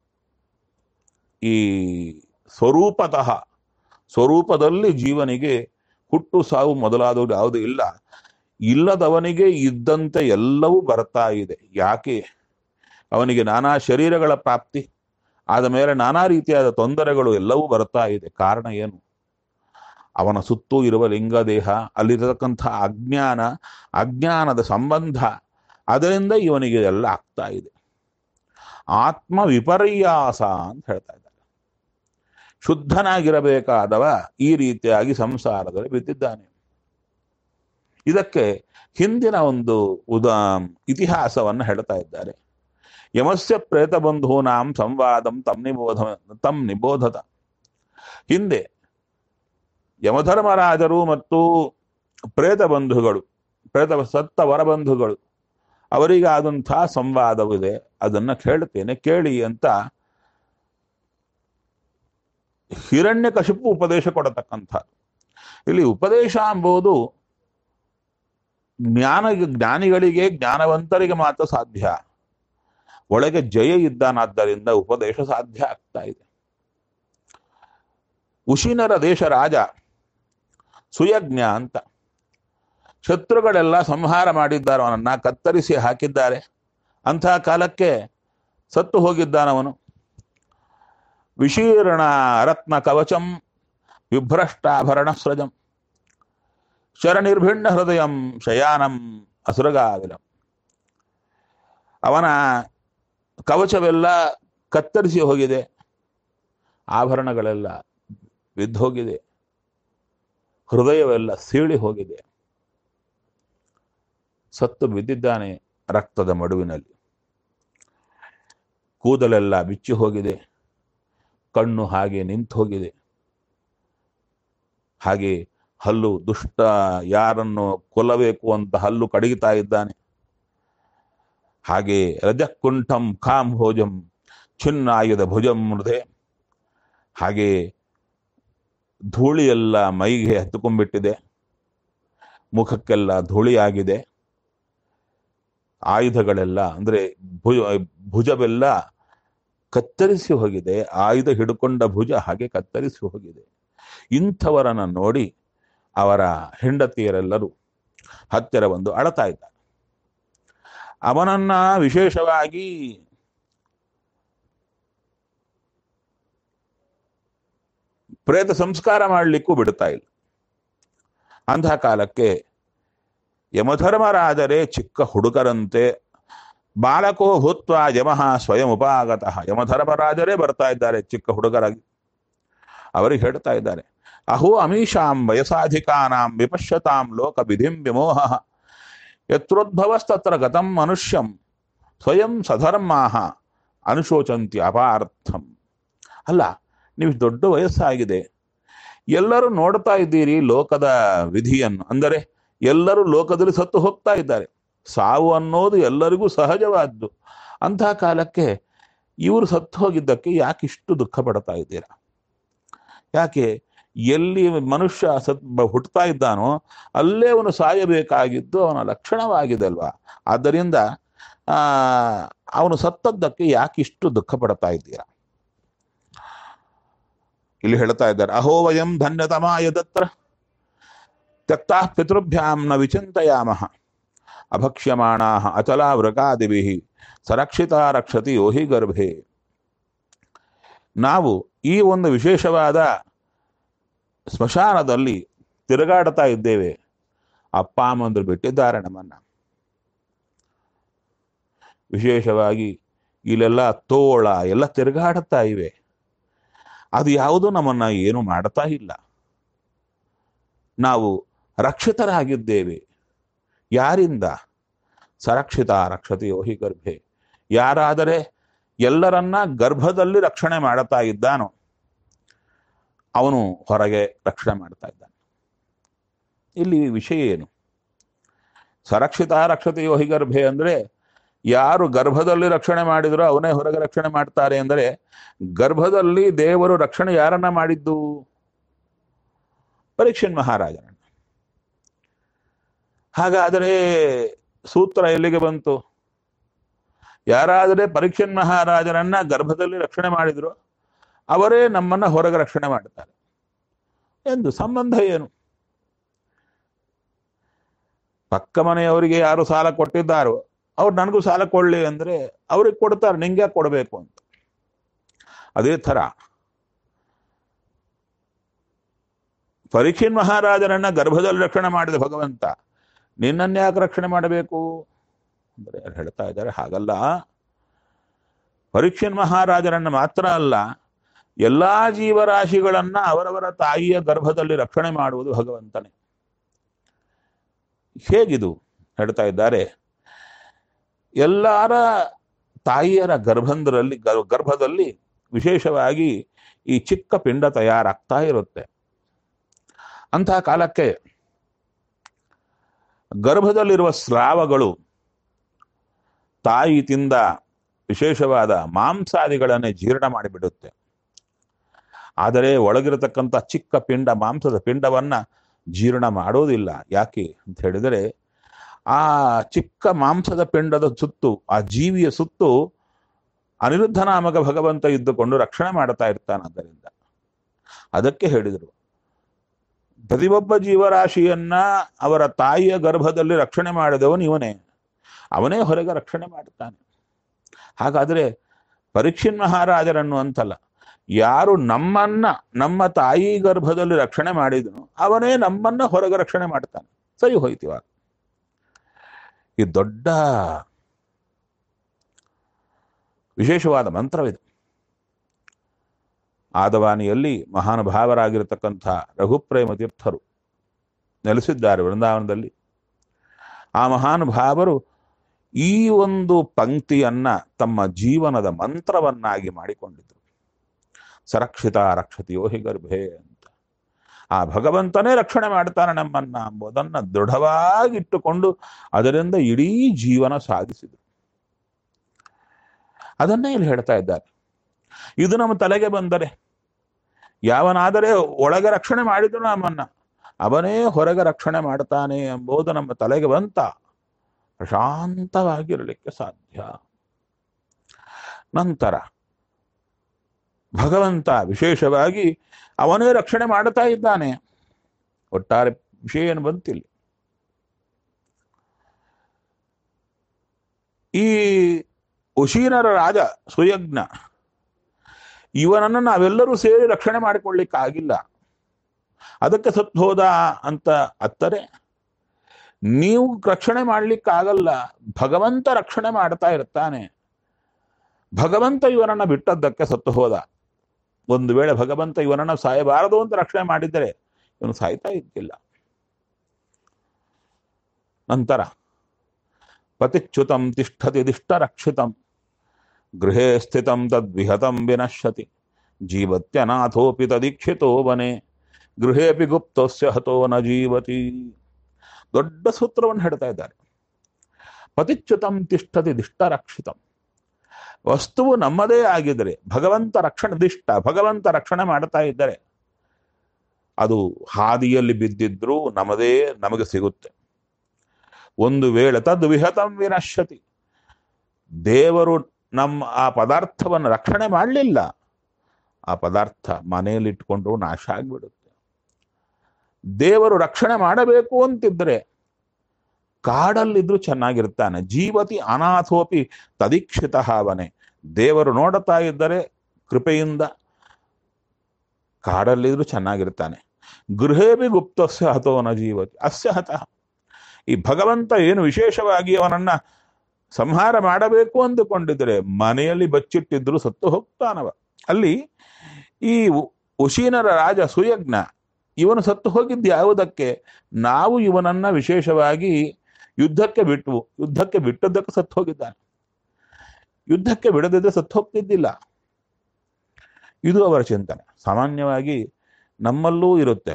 ಈ ಸ್ವರೂಪತಃ ಸ್ವರೂಪದಲ್ಲಿ ಜೀವನಿಗೆ ಹುಟ್ಟು ಸಾವು ಮೊದಲಾದವು ಯಾವುದೂ ಇಲ್ಲ ಇಲ್ಲದವನಿಗೆ ಇದ್ದಂತೆ ಎಲ್ಲವೂ ಬರ್ತಾ ಇದೆ ಯಾಕೆ ಅವನಿಗೆ ನಾನಾ ಶರೀರಗಳ ಪ್ರಾಪ್ತಿ ಆದ ಮೇಲೆ ನಾನಾ ರೀತಿಯಾದ ತೊಂದರೆಗಳು ಎಲ್ಲವೂ ಬರ್ತಾ ಇದೆ ಕಾರಣ ಏನು ಅವನ ಸುತ್ತೂ ಇರುವ ಲಿಂಗದೇಹ ಅಲ್ಲಿರತಕ್ಕಂಥ ಅಜ್ಞಾನ ಅಜ್ಞಾನದ ಸಂಬಂಧ ಅದರಿಂದ ಇವನಿಗೆ ಎಲ್ಲ ಆಗ್ತಾ ಇದೆ ಆತ್ಮ ವಿಪರ್ಯಾಸ ಅಂತ ಹೇಳ್ತಾ ಇದ್ದಾರೆ ಶುದ್ಧನಾಗಿರಬೇಕಾದವ ಈ ರೀತಿಯಾಗಿ ಸಂಸಾರದಲ್ಲಿ ಬಿದ್ದಿದ್ದಾನೆ ಇದಕ್ಕೆ ಹಿಂದಿನ ಒಂದು ಉದಾ ಇತಿಹಾಸವನ್ನು ಹೇಳ್ತಾ ಇದ್ದಾರೆ ಯಮಸ್ಯ ಪ್ರೇತ ಬಂಧೂನಾಂ ಸಂವಾದಂ ತಮ್ ನಿಬೋಧ ತಮ್ ನಿಬೋಧತ ಹಿಂದೆ ಯಮಧರ್ಮರಾಜರು ಮತ್ತು ಪ್ರೇತ ಬಂಧುಗಳು ಪ್ರೇತ ಸತ್ತ ವರಬಂಧುಗಳು ಅವರಿಗಾದಂಥ ಸಂವಾದವಿದೆ ಅದನ್ನ ಕೇಳ್ತೇನೆ ಕೇಳಿ ಅಂತ ಹಿರಣ್ಯ ಕಶಿಪು ಉಪದೇಶ ಕೊಡತಕ್ಕಂಥ ಇಲ್ಲಿ ಉಪದೇಶ ಎಂಬುದು ಜ್ಞಾನ ಜ್ಞಾನಿಗಳಿಗೆ ಜ್ಞಾನವಂತರಿಗೆ ಮಾತ್ರ ಸಾಧ್ಯ ಒಳಗೆ ಜಯ ಇದ್ದಾನಾದ್ದರಿಂದ ಉಪದೇಶ ಸಾಧ್ಯ ಆಗ್ತಾ ಇದೆ ಉಶಿನರ ದೇಶ ರಾಜ ಸುಯಜ್ಞ ಅಂತ ಶತ್ರುಗಳೆಲ್ಲ ಸಂಹಾರ ಮಾಡಿದ್ದಾರೆ ಅವನನ್ನ ಕತ್ತರಿಸಿ ಹಾಕಿದ್ದಾರೆ ಅಂಥ ಕಾಲಕ್ಕೆ ಸತ್ತು ಹೋಗಿದ್ದಾನವನು ವಿಶೀರ್ಣ ರತ್ನ ಕವಚಂ ವಿಭ್ರಷ್ಟಾಭರಣ ಸ್ರಜಂ ಶರನಿರ್ಭಿಣ್ಣ ಹೃದಯಂ ಶಯಾನಂ ಅಸುರಗಾವಿಲಂ ಅವನ ಕವಚವೆಲ್ಲ ಕತ್ತರಿಸಿ ಹೋಗಿದೆ ಆಭರಣಗಳೆಲ್ಲ ಬಿದ್ದೋಗಿದೆ ಹೃದಯವೆಲ್ಲ ಸೀಳಿ ಹೋಗಿದೆ ಸತ್ತು ಬಿದ್ದಿದ್ದಾನೆ ರಕ್ತದ ಮಡುವಿನಲ್ಲಿ ಕೂದಲೆಲ್ಲ ಬಿಚ್ಚಿ ಹೋಗಿದೆ ಕಣ್ಣು ಹಾಗೆ ನಿಂತು ಹೋಗಿದೆ ಹಾಗೆ ಹಲ್ಲು ದುಷ್ಟ ಯಾರನ್ನು ಕೊಲ್ಲಬೇಕು ಅಂತ ಹಲ್ಲು ಕಡಿಗಿತಾ ಇದ್ದಾನೆ ಹಾಗೆ ರಜಕುಂಠಂ ಖಾಂ ಭೋಜಂ ಚಿನ್ನಾಯುಧ ಭುಜಂ ಮೃದೆ ಹಾಗೆ ಧೂಳಿಯೆಲ್ಲ ಮೈಗೆ ಹತ್ತುಕೊಂಡ್ಬಿಟ್ಟಿದೆ ಮುಖಕ್ಕೆಲ್ಲ ಧೂಳಿಯಾಗಿದೆ ಆಯುಧಗಳೆಲ್ಲ ಅಂದ್ರೆ ಭುಜ ಭುಜವೆಲ್ಲ ಕತ್ತರಿಸಿ ಹೋಗಿದೆ ಆಯುಧ ಹಿಡ್ಕೊಂಡ ಭುಜ ಹಾಗೆ ಕತ್ತರಿಸಿ ಹೋಗಿದೆ ಇಂಥವರನ್ನ ನೋಡಿ ಅವರ ಹೆಂಡತಿಯರೆಲ್ಲರೂ ಹತ್ತಿರ ಬಂದು ಅಳತಾ ಇದ್ದಾರೆ ಅವನನ್ನ ವಿಶೇಷವಾಗಿ ಪ್ರೇತ ಸಂಸ್ಕಾರ ಮಾಡಲಿಕ್ಕೂ ಬಿಡ್ತಾ ಇಲ್ಲ ಅಂತಹ ಕಾಲಕ್ಕೆ ಯಮಧರ್ಮರಾಜರೇ ಚಿಕ್ಕ ಹುಡುಗರಂತೆ ಬಾಲಕೋ ಭೂತ್ವ ಯಮಃ ಸ್ವಯಂ ಉಪಾಗತಃ ಯಮಧರ್ಮರಾಜರೇ ಬರ್ತಾ ಇದ್ದಾರೆ ಚಿಕ್ಕ ಹುಡುಗರಾಗಿ ಅವರಿಗೆ ಹೇಳ್ತಾ ಇದ್ದಾರೆ ಅಹೋ ಅಮೀಷಾಂ ವಯಸಾಧಿಕಾನಾಂ ವಿಪಶ್ಯತಾಂ ಲೋಕ ವಿಧಿಂ ವಿಮೋಹ ಯತ್ರೋದ್ಭವಸ್ತತ್ರ ಗತಂ ಮನುಷ್ಯಂ ಸ್ವಯಂ ಸಧರ್ಮಾಹ ಅನುಶೋಚಂತಿ ಅಪಾರ್ಥಂ ಅಲ್ಲ ನೀವು ದೊಡ್ಡ ವಯಸ್ಸಾಗಿದೆ ಎಲ್ಲರೂ ನೋಡ್ತಾ ಇದ್ದೀರಿ ಲೋಕದ ವಿಧಿಯನ್ನು ಅಂದರೆ ಎಲ್ಲರೂ ಲೋಕದಲ್ಲಿ ಸತ್ತು ಹೋಗ್ತಾ ಇದ್ದಾರೆ ಸಾವು ಅನ್ನೋದು ಎಲ್ಲರಿಗೂ ಸಹಜವಾದ್ದು ಅಂತಹ ಕಾಲಕ್ಕೆ ಇವರು ಸತ್ತು ಹೋಗಿದ್ದಕ್ಕೆ ಯಾಕೆ ಇಷ್ಟು ದುಃಖ ಪಡ್ತಾ ಇದ್ದೀರಾ ಯಾಕೆ ಎಲ್ಲಿ ಮನುಷ್ಯ ಸತ್ ಬ- ಹುಟ್ಟುತ್ತಾ ಇದ್ದಾನೋ ಅಲ್ಲೇ ಅವನು ಸಾಯಬೇಕಾಗಿದ್ದು ಅವನ ಲಕ್ಷಣವಾಗಿದೆ ಅಲ್ವಾ ಆದ್ದರಿಂದ ಆ ಅವನು ಸತ್ತದ್ದಕ್ಕೆ ಯಾಕೆ ಇಷ್ಟು ದುಃಖ ಪಡ್ತಾ ಇದ್ದೀರಾ ಇಲ್ಲಿ ಹೇಳ್ತಾ ಇದ್ದಾರೆ ಅಹೋ ವಯಂ ಧನ್ಯತಮಾಯ ದತ್ರ ತ್ಯಕ್ತಾ ಪಿತೃಭ್ಯಾಂ ನ ವಿಚಿಂತಯಾಮಃ ಅಭಕ್ಷ್ಯಮಾಣಾ ಅಚಲಾ ವೃಕಾದಿಭಿ ಸರಕ್ಷಿತ ರಕ್ಷತಿ ಯೋಹಿ ಗರ್ಭೆ ನಾವು ಈ ಒಂದು ವಿಶೇಷವಾದ ಸ್ಮಶಾನದಲ್ಲಿ ತಿರುಗಾಡ್ತಾ ಇದ್ದೇವೆ ಅಪ್ಪ ಅಮ್ಮಂದ್ರು ಬಿಟ್ಟಿದ್ದಾರೆ ನಮ್ಮನ್ನ ವಿಶೇಷವಾಗಿ ಇಲ್ಲೆಲ್ಲ ತೋಳ ಎಲ್ಲ ತಿರುಗಾಡುತ್ತಾ ಇವೆ ಅದು ಯಾವುದು ನಮ್ಮನ್ನ ಏನು ಮಾಡ್ತಾ ಇಲ್ಲ ನಾವು ರಕ್ಷಿತರಾಗಿದ್ದೇವೆ ಯಾರಿಂದ ಸರಕ್ಷಿತ ರಕ್ಷತೆ ಯೋಹಿ ಗರ್ಭೆ ಯಾರಾದರೆ ಎಲ್ಲರನ್ನ ಗರ್ಭದಲ್ಲಿ ರಕ್ಷಣೆ ಮಾಡುತ್ತಾ ಇದ್ದಾನೋ ಅವನು ಹೊರಗೆ ರಕ್ಷಣೆ ಮಾಡ್ತಾ ಇದ್ದಾನೆ ಇಲ್ಲಿ ವಿಷಯ ಏನು ಸರಕ್ಷಿತ ರಕ್ಷತೆ ಯೋಹಿ ಗರ್ಭೆ ಅಂದ್ರೆ ಯಾರು ಗರ್ಭದಲ್ಲಿ ರಕ್ಷಣೆ ಮಾಡಿದರೋ ಅವನೇ ಹೊರಗೆ ರಕ್ಷಣೆ ಮಾಡ್ತಾರೆ ಅಂದರೆ ಗರ್ಭದಲ್ಲಿ ದೇವರು ರಕ್ಷಣೆ ಯಾರನ್ನ ಮಾಡಿದ್ದು ಪರೀಕ್ಷನ್ ಮಹಾರಾಜನನ್ನ ಹಾಗಾದರೆ ಸೂತ್ರ ಎಲ್ಲಿಗೆ ಬಂತು ಯಾರಾದರೆ ಪರೀಕ್ಷನ್ ಮಹಾರಾಜನನ್ನ ಗರ್ಭದಲ್ಲಿ ರಕ್ಷಣೆ ಮಾಡಿದ್ರು ಅವರೇ ನಮ್ಮನ್ನ ಹೊರಗೆ ರಕ್ಷಣೆ ಮಾಡುತ್ತಾರೆ ಎಂದು ಸಂಬಂಧ ಏನು ಪಕ್ಕ ಮನೆಯವರಿಗೆ ಯಾರು ಸಾಲ ಕೊಟ್ಟಿದ್ದಾರೋ ಅವ್ರು ನನಗೂ ಸಾಲ ಕೊಡ್ಲಿ ಅಂದ್ರೆ ಅವ್ರಿಗೆ ಕೊಡ್ತಾರೆ ನಿಂಗೆ ಕೊಡಬೇಕು ಅಂತ ಅದೇ ಥರ ಪರೀಕ್ಷಿನ್ ಮಹಾರಾಜನನ್ನ ಗರ್ಭದಲ್ಲಿ ರಕ್ಷಣೆ ಮಾಡಿದ ಭಗವಂತ ನಿನ್ನನ್ನು ಯಾಕೆ ರಕ್ಷಣೆ ಮಾಡಬೇಕು ಅಂದ್ರೆ ಯಾರು ಹೇಳ್ತಾ ಇದ್ದಾರೆ ಹಾಗಲ್ಲ ಪರೀಕ್ಷಿನ್ ಮಹಾರಾಜನನ್ನ ಮಾತ್ರ ಅಲ್ಲ ಎಲ್ಲಾ ಜೀವರಾಶಿಗಳನ್ನ ಅವರವರ ತಾಯಿಯ ಗರ್ಭದಲ್ಲಿ ರಕ್ಷಣೆ ಮಾಡುವುದು ಭಗವಂತನೇ ಹೇಗಿದು ಹೇಳ್ತಾ ಇದ್ದಾರೆ ಎಲ್ಲರ ತಾಯಿಯರ ಗರ್ಭಂದರಲ್ಲಿ ಗರ್- ಗರ್ಭದಲ್ಲಿ ವಿಶೇಷವಾಗಿ ಈ ಚಿಕ್ಕ ಪಿಂಡ ತಯಾರಾಗ್ತಾ ಇರುತ್ತೆ ಅಂತಹ ಕಾಲಕ್ಕೆ ಗರ್ಭದಲ್ಲಿರುವ ಸ್ರಾವಗಳು ತಾಯಿ ತಿಂದ ವಿಶೇಷವಾದ ಮಾಂಸಾದಿಗಳನ್ನೇ ಜೀರ್ಣ ಮಾಡಿಬಿಡುತ್ತೆ ಆದರೆ ಒಳಗಿರತಕ್ಕಂಥ ಚಿಕ್ಕ ಪಿಂಡ ಮಾಂಸದ ಪಿಂಡವನ್ನ ಜೀರ್ಣ ಮಾಡೋದಿಲ್ಲ ಯಾಕೆ ಅಂತ ಹೇಳಿದರೆ ಆ ಚಿಕ್ಕ ಮಾಂಸದ ಪಿಂಡದ ಸುತ್ತು ಆ ಜೀವಿಯ ಸುತ್ತು ಅನಿರುದ್ಧ ನಾಮಕ ಭಗವಂತ ಇದ್ದುಕೊಂಡು ರಕ್ಷಣೆ ಮಾಡ್ತಾ ಇರ್ತಾನೆ ಆದ್ದರಿಂದ ಅದಕ್ಕೆ ಹೇಳಿದರು ಪ್ರತಿಯೊಬ್ಬ ಜೀವರಾಶಿಯನ್ನ ಅವರ ತಾಯಿಯ ಗರ್ಭದಲ್ಲಿ ರಕ್ಷಣೆ ಮಾಡಿದವನು ಇವನೇ ಅವನೇ ಹೊರಗೆ ರಕ್ಷಣೆ ಮಾಡುತ್ತಾನೆ ಹಾಗಾದರೆ ಪರೀಕ್ಷಿನ್ ಮಹಾರಾಜರನ್ನು ಅಂತಲ್ಲ ಯಾರು ನಮ್ಮನ್ನ ನಮ್ಮ ತಾಯಿ ಗರ್ಭದಲ್ಲಿ ರಕ್ಷಣೆ ಮಾಡಿದನು ಅವನೇ ನಮ್ಮನ್ನ ಹೊರಗೆ ರಕ್ಷಣೆ ಮಾಡ್ತಾನೆ ಸರಿ ಹೋಯ್ತು ಇವಾಗ ಈ ದೊಡ್ಡ ವಿಶೇಷವಾದ ಮಂತ್ರವಿದೆ ಆದವಾನಿಯಲ್ಲಿ ಮಹಾನುಭಾವರಾಗಿರತಕ್ಕಂಥ ರಘುಪ್ರೇಮ ತೀರ್ಥರು ನೆಲೆಸಿದ್ದಾರೆ ವೃಂದಾವನದಲ್ಲಿ ಆ ಮಹಾನುಭಾವರು ಈ ಒಂದು ಪಂಕ್ತಿಯನ್ನ ತಮ್ಮ ಜೀವನದ ಮಂತ್ರವನ್ನಾಗಿ ಮಾಡಿಕೊಂಡಿದ್ರು ಸರಕ್ಷಿತ ರಕ್ಷತಿಯೋ ಹಿ ಗರ್ಭೆ ಅಂತ ಆ ಭಗವಂತನೇ ರಕ್ಷಣೆ ಮಾಡ್ತಾನೆ ನಮ್ಮನ್ನ ಎಂಬುದನ್ನ ದೃಢವಾಗಿಟ್ಟುಕೊಂಡು ಅದರಿಂದ ಇಡೀ ಜೀವನ ಸಾಗಿಸಿದರು ಅದನ್ನೇ ಇಲ್ಲಿ ಹೇಳ್ತಾ ಇದ್ದಾರೆ ಇದು ನಮ್ಮ ತಲೆಗೆ ಬಂದರೆ ಯಾವನಾದರೆ ಒಳಗೆ ರಕ್ಷಣೆ ಮಾಡಿದ್ರು ನಮ್ಮನ್ನ ಅವನೇ ಹೊರಗೆ ರಕ್ಷಣೆ ಮಾಡ್ತಾನೆ ಎಂಬುದು ನಮ್ಮ ತಲೆಗೆ ಬಂತ ಪ್ರಶಾಂತವಾಗಿರಲಿಕ್ಕೆ ಸಾಧ್ಯ ನಂತರ ಭಗವಂತ ವಿಶೇಷವಾಗಿ ಅವನೇ ರಕ್ಷಣೆ ಮಾಡ್ತಾ ಇದ್ದಾನೆ ಒಟ್ಟಾರೆ ವಿಷಯ ಏನು ಬಂತಿಲ್ಲ ಈ ಉಶೀನರ ರಾಜ ಸುಯಜ್ಞ ಇವನನ್ನು ನಾವೆಲ್ಲರೂ ಸೇರಿ ರಕ್ಷಣೆ ಮಾಡಿಕೊಳ್ಳಿಕ್ಕಾಗಿಲ್ಲ ಅದಕ್ಕೆ ಸತ್ತು ಹೋದ ಅಂತ ಅತ್ತರೆ ನೀವು ರಕ್ಷಣೆ ಮಾಡ್ಲಿಕ್ಕಾಗಲ್ಲ ಭಗವಂತ ರಕ್ಷಣೆ ಮಾಡ್ತಾ ಇರ್ತಾನೆ ಭಗವಂತ ಇವನನ್ನ ಬಿಟ್ಟದ್ದಕ್ಕೆ ಸತ್ತು ಹೋದ ಒಂದು ವೇಳೆ ಭಗವಂತ ಇವನನ್ನ ಸಾಯಬಾರದು ಅಂತ ರಕ್ಷಣೆ ಮಾಡಿದ್ದರೆ ಇವನು ಸಾಯ್ತಾ ಇದ್ದಿಲ್ಲ ನಂತರ ಪತಿಚ್ಯುತಂ ತಿಷ್ಠತಿ ದಿಷ್ಟ ರಕ್ಷಿತಂ ಗೃಹೇ ಸ್ಥಿತಂ ತದ್ವಿಹತಂ ವಿನಶ್ಯತಿ ಜೀವತ್ಯನಾಥೋಪಿ ತದೀಕ್ಷಿತೋ ವನೆ ಗೃಹೇಪಿ ಗುಪ್ತಸ್ಯ ಹತೋ ನ ಜೀವತಿ ದೊಡ್ಡ ಸೂತ್ರವನ್ನು ಹೇಳ್ತಾ ಇದ್ದಾರೆ ಪತಿಚ್ಯುತಂ ತಿಷ್ಠತಿ ದಿಷ್ಟ ರಕ್ಷಿತಂ ವಸ್ತುವು ನಮ್ಮದೇ ಆಗಿದ್ದರೆ ಭಗವಂತ ರಕ್ಷಣೆ ದಿಷ್ಟ ಭಗವಂತ ರಕ್ಷಣೆ ಮಾಡ್ತಾ ಇದ್ದರೆ ಅದು ಹಾದಿಯಲ್ಲಿ ಬಿದ್ದಿದ್ರೂ ನಮ್ಮದೇ ನಮಗೆ ಸಿಗುತ್ತೆ ಒಂದು ವೇಳೆ ತದ್ ವಿಹತಂ ವಿನಶ್ಯತಿ ದೇವರು ನಮ್ಮ ಆ ಪದಾರ್ಥವನ್ನು ರಕ್ಷಣೆ ಮಾಡಲಿಲ್ಲ ಆ ಪದಾರ್ಥ ಮನೆಯಲ್ಲಿ ಇಟ್ಕೊಂಡು ನಾಶ ಆಗಿಬಿಡುತ್ತೆ ದೇವರು ರಕ್ಷಣೆ ಮಾಡಬೇಕು ಅಂತಿದ್ರೆ ಕಾಡಲ್ಲಿದ್ರು ಚೆನ್ನಾಗಿರ್ತಾನೆ ಜೀವತಿ ಅನಾಥೋಪಿ ತದೀಕ್ಷಿತ ಅವನೇ ದೇವರು ನೋಡುತ್ತಾ ಇದ್ದರೆ ಕೃಪೆಯಿಂದ ಕಾಡಲ್ಲಿದ್ರು ಚೆನ್ನಾಗಿರ್ತಾನೆ ಗೃಹೇಬಿ ಗುಪ್ತಸ್ಯ ಹತೋನ ಜೀವತಿ ಅಸ್ಯ ಹತಃ ಈ ಭಗವಂತ ಏನು ವಿಶೇಷವಾಗಿ ಅವನನ್ನ ಸಂಹಾರ ಮಾಡಬೇಕು ಅಂದುಕೊಂಡಿದ್ರೆ ಮನೆಯಲ್ಲಿ ಬಚ್ಚಿಟ್ಟಿದ್ರು ಸತ್ತು ಹೋಗ್ತಾನವ ಅಲ್ಲಿ ಈ ಉ- ಉಶೀನರ ರಾಜ ಸುಯಜ್ಞ ಇವನು ಸತ್ತು ಹೋಗಿದ್ದು ಯಾವುದಕ್ಕೆ ನಾವು ಇವನನ್ನ ವಿಶೇಷವಾಗಿ ಯುದ್ಧಕ್ಕೆ ಬಿಟ್ಟು ಯುದ್ಧಕ್ಕೆ ಬಿಟ್ಟದ್ದಕ್ಕೆ ಸತ್ತು ಹೋಗಿದ್ದಾನೆ ಯುದ್ಧಕ್ಕೆ ಬಿಡದಿದ್ರೆ ಸತ್ತು ಹೋಗ್ತಿದ್ದಿಲ್ಲ ಇದು ಅವರ ಚಿಂತನೆ ಸಾಮಾನ್ಯವಾಗಿ ನಮ್ಮಲ್ಲೂ ಇರುತ್ತೆ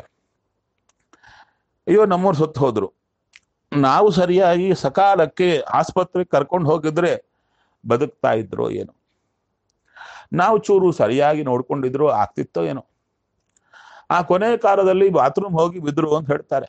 ಅಯ್ಯೋ ನಮ್ಮವ್ರು ಸತ್ತು ಹೋದ್ರು ನಾವು ಸರಿಯಾಗಿ ಸಕಾಲಕ್ಕೆ ಆಸ್ಪತ್ರೆಗೆ ಕರ್ಕೊಂಡು ಹೋಗಿದ್ರೆ ಬದುಕ್ತಾ ಇದ್ರೋ ಏನೋ ನಾವು ಚೂರು ಸರಿಯಾಗಿ ನೋಡ್ಕೊಂಡಿದ್ರು ಆಗ್ತಿತ್ತೋ ಏನೋ ಆ ಕೊನೆ ಕಾಲದಲ್ಲಿ ಬಾತ್ರೂಮ್ ಹೋಗಿ ಬಿದ್ರು ಅಂತ ಹೇಳ್ತಾರೆ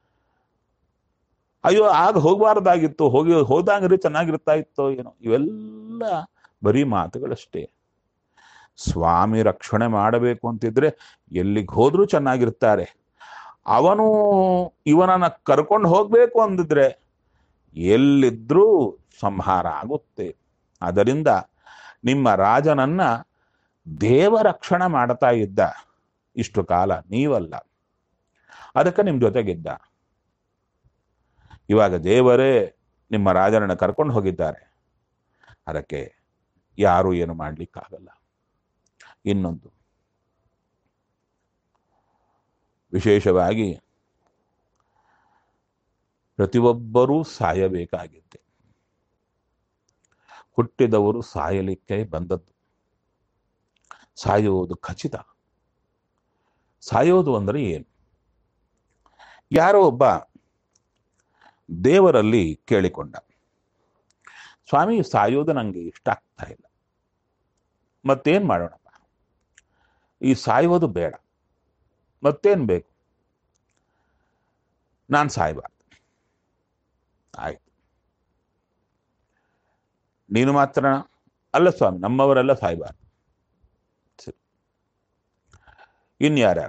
ಅಯ್ಯೋ ಆಗ ಹೋಗಬಾರ್ದಾಗಿತ್ತು ಹೋಗಿ ಹೋದಾಗ್ರಿ ಚೆನ್ನಾಗಿರ್ತಾ ಇತ್ತೋ ಏನೋ ಇವೆಲ್ಲ ಬರೀ ಮಾತುಗಳಷ್ಟೇ ಸ್ವಾಮಿ ರಕ್ಷಣೆ ಮಾಡಬೇಕು ಅಂತಿದ್ರೆ ಎಲ್ಲಿಗೆ ಹೋದ್ರೂ ಚೆನ್ನಾಗಿರ್ತಾರೆ ಅವನು ಇವನನ್ನ ಕರ್ಕೊಂಡು ಹೋಗ್ಬೇಕು ಅಂದಿದ್ರೆ ಎಲ್ಲಿದ್ರೂ ಸಂಹಾರ ಆಗುತ್ತೆ ಅದರಿಂದ ನಿಮ್ಮ ರಾಜನನ್ನ ದೇವ ರಕ್ಷಣೆ ಮಾಡ್ತಾ ಇದ್ದ ಇಷ್ಟು ಕಾಲ ನೀವಲ್ಲ ಅದಕ್ಕೆ ನಿಮ್ಮ ಜೊತೆಗಿದ್ದ ಇವಾಗ ದೇವರೇ ನಿಮ್ಮ ರಾಜನನ್ನ ಕರ್ಕೊಂಡು ಹೋಗಿದ್ದಾರೆ ಅದಕ್ಕೆ ಯಾರು ಏನು ಮಾಡ್ಲಿಕ್ಕಾಗಲ್ಲ ಇನ್ನೊಂದು ವಿಶೇಷವಾಗಿ ಪ್ರತಿಯೊಬ್ಬರೂ ಸಾಯಬೇಕಾಗಿದ್ದೆ ಹುಟ್ಟಿದವರು ಸಾಯಲಿಕ್ಕೆ ಬಂದದ್ದು ಸಾಯುವುದು ಖಚಿತ ಸಾಯೋದು ಅಂದರೆ ಏನು ಯಾರೋ ಒಬ್ಬ ದೇವರಲ್ಲಿ ಕೇಳಿಕೊಂಡ ಸ್ವಾಮಿ ಸಾಯೋದು ನನಗೆ ಇಷ್ಟ ಆಗ್ತಾ ಇಲ್ಲ ಮತ್ತೇನ್ ಮಾಡೋಣಪ್ಪ ಈ ಸಾಯೋದು ಬೇಡ ಮತ್ತೇನ್ ಬೇಕು ನಾನು ಸಾಯ್ಬಾರ್ದು ಆಯ್ತು ನೀನು ಮಾತ್ರ ಅಲ್ಲ ಸ್ವಾಮಿ ನಮ್ಮವರೆಲ್ಲ ಸಾಯ್ಬಾರ್ದು ಸರಿ ಇನ್ಯಾರ್ಯಾರು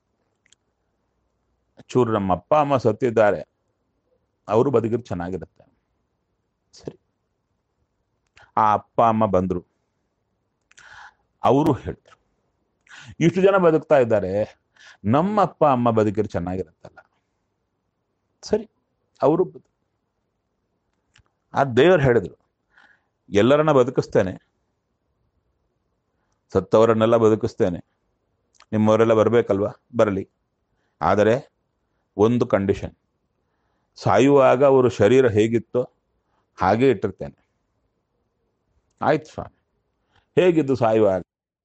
ಚೂರು ನಮ್ಮ ಅಪ್ಪ ಅಮ್ಮ ಸತ್ತಿದ್ದಾರೆ ಅವರು ಬದುಕಿದ್ರೆ ಚೆನ್ನಾಗಿರುತ್ತೆ ಸರಿ ಆ ಅಪ್ಪ ಅಮ್ಮ ಬಂದರು ಅವರು ಹೇಳಿದ್ರು ಇಷ್ಟು ಜನ ಬದುಕ್ತಾ ಇದ್ದಾರೆ ನಮ್ಮ ಅಪ್ಪ ಅಮ್ಮ ಬದುಕಿದ್ರೆ ಚೆನ್ನಾಗಿರುತ್ತಲ್ಲ ಸರಿ ಅವರು ಆ ದೇವರು ಹೇಳಿದ್ರು ಎಲ್ಲರನ್ನ ಬದುಕಿಸ್ತೇನೆ ಸತ್ತವರನ್ನೆಲ್ಲ ಬದುಕಿಸ್ತೇನೆ ನಿಮ್ಮವರೆಲ್ಲ ಬರಬೇಕಲ್ವಾ ಬರಲಿ ಆದರೆ ಒಂದು ಕಂಡೀಷನ್ ಸಾಯುವಾಗ ಅವರು ಶರೀರ ಹೇಗಿತ್ತೋ ಹಾಗೆ ಇಟ್ಟಿರ್ತೇನೆ ಆಯ್ತು ಸ್ವಾಮಿ ಹೇಗಿದ್ದು ಸಾಯುವಾಗ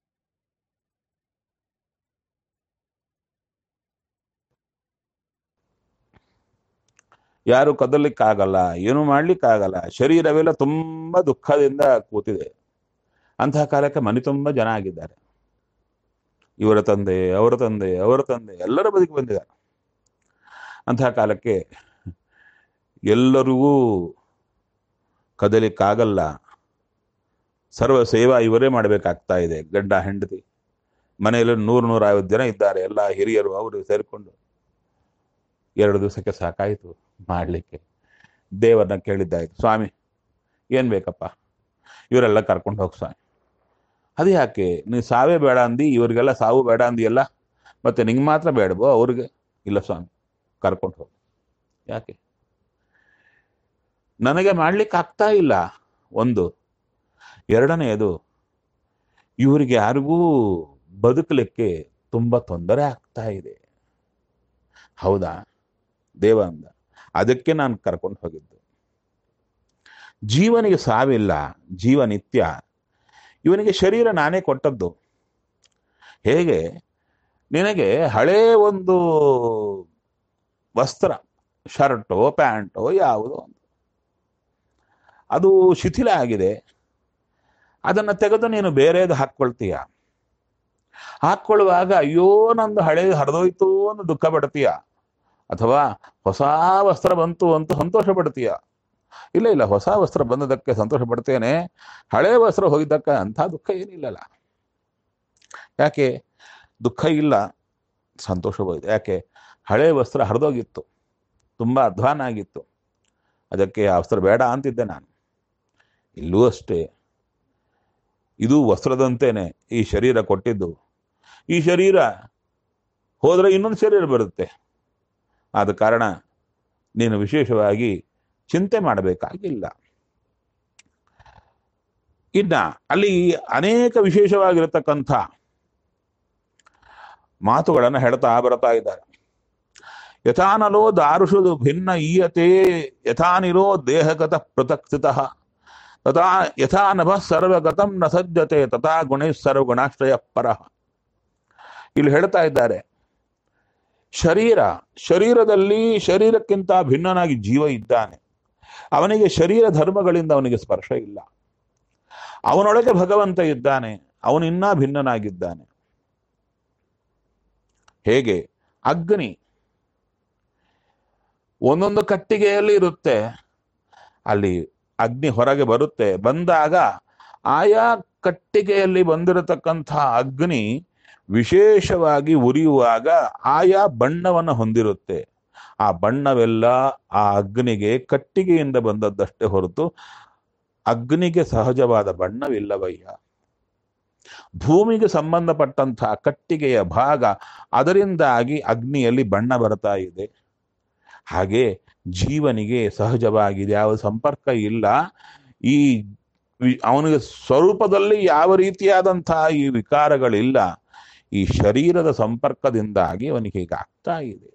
ಯಾರು ಕದಲಿಕ್ಕಾಗಲ್ಲ ಏನು ಮಾಡ್ಲಿಕ್ಕಾಗಲ್ಲ ಶರೀರವೆಲ್ಲ ತುಂಬಾ ದುಃಖದಿಂದ ಕೂತಿದೆ ಅಂತಹ ಕಾಲಕ್ಕೆ ಮನೆ ತುಂಬ ಜನ ಆಗಿದ್ದಾರೆ ಇವರ ತಂದೆ ಅವರ ತಂದೆ ಅವರ ತಂದೆ ಎಲ್ಲರ ಬದುಕಿ ಬಂದಿದ್ದಾರೆ ಅಂತಹ ಕಾಲಕ್ಕೆ ಎಲ್ಲರಿಗೂ ಕದಲಿಕ್ಕಾಗಲ್ಲ ಸರ್ವ ಸೇವಾ ಇವರೇ ಮಾಡಬೇಕಾಗ್ತಾ ಇದೆ ಗಂಡ ಹೆಂಡತಿ ಮನೆಯಲ್ಲಿ ನೂರು ನೂರೈವತ್ತು ಜನ ಇದ್ದಾರೆ ಎಲ್ಲ ಹಿರಿಯರು ಅವರು ಸೇರಿಕೊಂಡು ಎರಡು ದಿವಸಕ್ಕೆ ಸಾಕಾಯಿತು ಮಾಡಲಿಕ್ಕೆ ದೇವರನ್ನ ಕೇಳಿದ್ದಾಯ್ತು ಸ್ವಾಮಿ ಏನು ಬೇಕಪ್ಪ ಇವರೆಲ್ಲ ಕರ್ಕೊಂಡು ಹೋಗಿ ಸ್ವಾಮಿ ಅದು ಯಾಕೆ ನೀನು ಸಾವೇ ಬೇಡ ಅಂದು ಇವ್ರಿಗೆಲ್ಲ ಸಾವು ಬೇಡ ಅಂದಿಯಲ್ಲ ಮತ್ತೆ ನಿಂಗೆ ಮಾತ್ರ ಬೇಡವೋ ಅವ್ರಿಗೆ ಇಲ್ಲ ಸ್ವಾಮಿ ಕರ್ಕೊಂಡು ಹೋಗಿ ಯಾಕೆ ನನಗೆ ಮಾಡ್ಲಿಕ್ಕೆ ಆಗ್ತಾ ಇಲ್ಲ ಒಂದು ಎರಡನೆಯದು ಇವರಿಗೆ ಯಾರಿಗೂ ಬದುಕಲಿಕ್ಕೆ ತುಂಬ ತೊಂದರೆ ಆಗ್ತಾ ಇದೆ ಹೌದಾ ದೇವ ಅಂದ ಅದಕ್ಕೆ ನಾನು ಕರ್ಕೊಂಡು ಹೋಗಿದ್ದು ಜೀವನಿಗೆ ಸಾವಿಲ್ಲ ಜೀವ ನಿತ್ಯ ಇವನಿಗೆ ಶರೀರ ನಾನೇ ಕೊಟ್ಟದ್ದು ಹೇಗೆ ನಿನಗೆ ಹಳೇ ಒಂದು ವಸ್ತ್ರ ಶರ್ಟೋ ಪ್ಯಾಂಟೋ ಯಾವುದೋ ಒಂದು ಅದು ಶಿಥಿಲ ಆಗಿದೆ ಅದನ್ನು ತೆಗೆದು ನೀನು ಬೇರೆದು ಹಾಕ್ಕೊಳ್ತೀಯ ಹಾಕ್ಕೊಳ್ಳುವಾಗ ಅಯ್ಯೋ ನಂದು ಹಳೇದು ಹರಿದೋಯ್ತು ಅಂತ ದುಃಖ ಪಡ್ತೀಯ ಅಥವಾ ಹೊಸ ವಸ್ತ್ರ ಬಂತು ಅಂತ ಸಂತೋಷ ಪಡ್ತೀಯ ಇಲ್ಲ ಇಲ್ಲ ಹೊಸ ವಸ್ತ್ರ ಬಂದದಕ್ಕೆ ಸಂತೋಷ ಪಡ್ತೇನೆ ಹಳೆ ವಸ್ತ್ರ ಹೋಗಿದ್ದಕ್ಕೆ ಅಂಥ ದುಃಖ ಏನಿಲ್ಲಲ್ಲ ಯಾಕೆ ದುಃಖ ಇಲ್ಲ ಸಂತೋಷ ಹೋಗಿದೆ ಯಾಕೆ ಹಳೆ ವಸ್ತ್ರ ಹರಿದೋಗಿತ್ತು ತುಂಬ ಅಧ್ವಾನ ಆಗಿತ್ತು ಅದಕ್ಕೆ ಆ ವಸ್ತ್ರ ಬೇಡ ಅಂತಿದ್ದೆ ನಾನು ಇಲ್ಲೂ ಅಷ್ಟೇ ಇದು ವಸ್ತ್ರದಂತೇನೆ ಈ ಶರೀರ ಕೊಟ್ಟಿದ್ದು ಈ ಶರೀರ ಹೋದರೆ ಇನ್ನೊಂದು ಶರೀರ ಬರುತ್ತೆ ಆದ ಕಾರಣ ನೀನು ವಿಶೇಷವಾಗಿ ಚಿಂತೆ ಮಾಡಬೇಕಾಗಿಲ್ಲ ಇನ್ನ ಅಲ್ಲಿ ಅನೇಕ ವಿಶೇಷವಾಗಿರತಕ್ಕಂಥ ಮಾತುಗಳನ್ನು ಹೇಳ್ತಾ ಬರ್ತಾ ಇದ್ದಾರೆ ಯಥಾನಲೋ ದಾರುಷು ಭಿನ್ನ ಈಯತೆ ಯಥಾನಿರೋ ದೇಹಗತ ಪೃಥಕ್ಸ್ಥಿತ ತಥಾ ಯಥಾ ನಭ ಸರ್ವಗತಂ ನ ಸಜ್ಜತೆ ತಥಾ ಗುಣೈ ಸರ್ವಗುಣಾಶ್ರಯ ಪರಃ ಇಲ್ಲಿ ಹೇಳ್ತಾ ಇದ್ದಾರೆ ಶರೀರ ಶರೀರದಲ್ಲಿ ಶರೀರಕ್ಕಿಂತ ಭಿನ್ನನಾಗಿ ಜೀವ ಇದ್ದಾನೆ ಅವನಿಗೆ ಶರೀರ ಧರ್ಮಗಳಿಂದ ಅವನಿಗೆ ಸ್ಪರ್ಶ ಇಲ್ಲ ಅವನೊಳಗೆ ಭಗವಂತ ಇದ್ದಾನೆ ಅವನಿನ್ನ ಭಿನ್ನನಾಗಿದ್ದಾನೆ ಹೇಗೆ ಅಗ್ನಿ ಒಂದೊಂದು ಕಟ್ಟಿಗೆಯಲ್ಲಿ ಇರುತ್ತೆ ಅಲ್ಲಿ ಅಗ್ನಿ ಹೊರಗೆ ಬರುತ್ತೆ ಬಂದಾಗ ಆಯಾ ಕಟ್ಟಿಗೆಯಲ್ಲಿ ಬಂದಿರತಕ್ಕಂಥ ಅಗ್ನಿ ವಿಶೇಷವಾಗಿ ಉರಿಯುವಾಗ ಆಯಾ ಬಣ್ಣವನ್ನು ಹೊಂದಿರುತ್ತೆ ಆ ಬಣ್ಣವೆಲ್ಲ ಆ ಅಗ್ನಿಗೆ ಕಟ್ಟಿಗೆಯಿಂದ ಬಂದದ್ದಷ್ಟೇ ಹೊರತು ಅಗ್ನಿಗೆ ಸಹಜವಾದ ಬಣ್ಣವಿಲ್ಲವಯ್ಯ ಭೂಮಿಗೆ ಸಂಬಂಧಪಟ್ಟಂತಹ ಕಟ್ಟಿಗೆಯ ಭಾಗ ಅದರಿಂದಾಗಿ ಅಗ್ನಿಯಲ್ಲಿ ಬಣ್ಣ ಬರ್ತಾ ಇದೆ ಹಾಗೆ ಜೀವನಿಗೆ ಸಹಜವಾಗಿದೆ ಯಾವ ಸಂಪರ್ಕ ಇಲ್ಲ ಈ ವಿ- ಅವನಿಗೆ ಸ್ವರೂಪದಲ್ಲಿ ಯಾವ ರೀತಿಯಾದಂತಹ ಈ ವಿಕಾರಗಳಿಲ್ಲ ಈ ಶರೀರದ ಸಂಪರ್ಕದಿಂದಾಗಿ ಅವನಿಗೆ ಹೀಗಾಗ್ತಾ ಇದೆ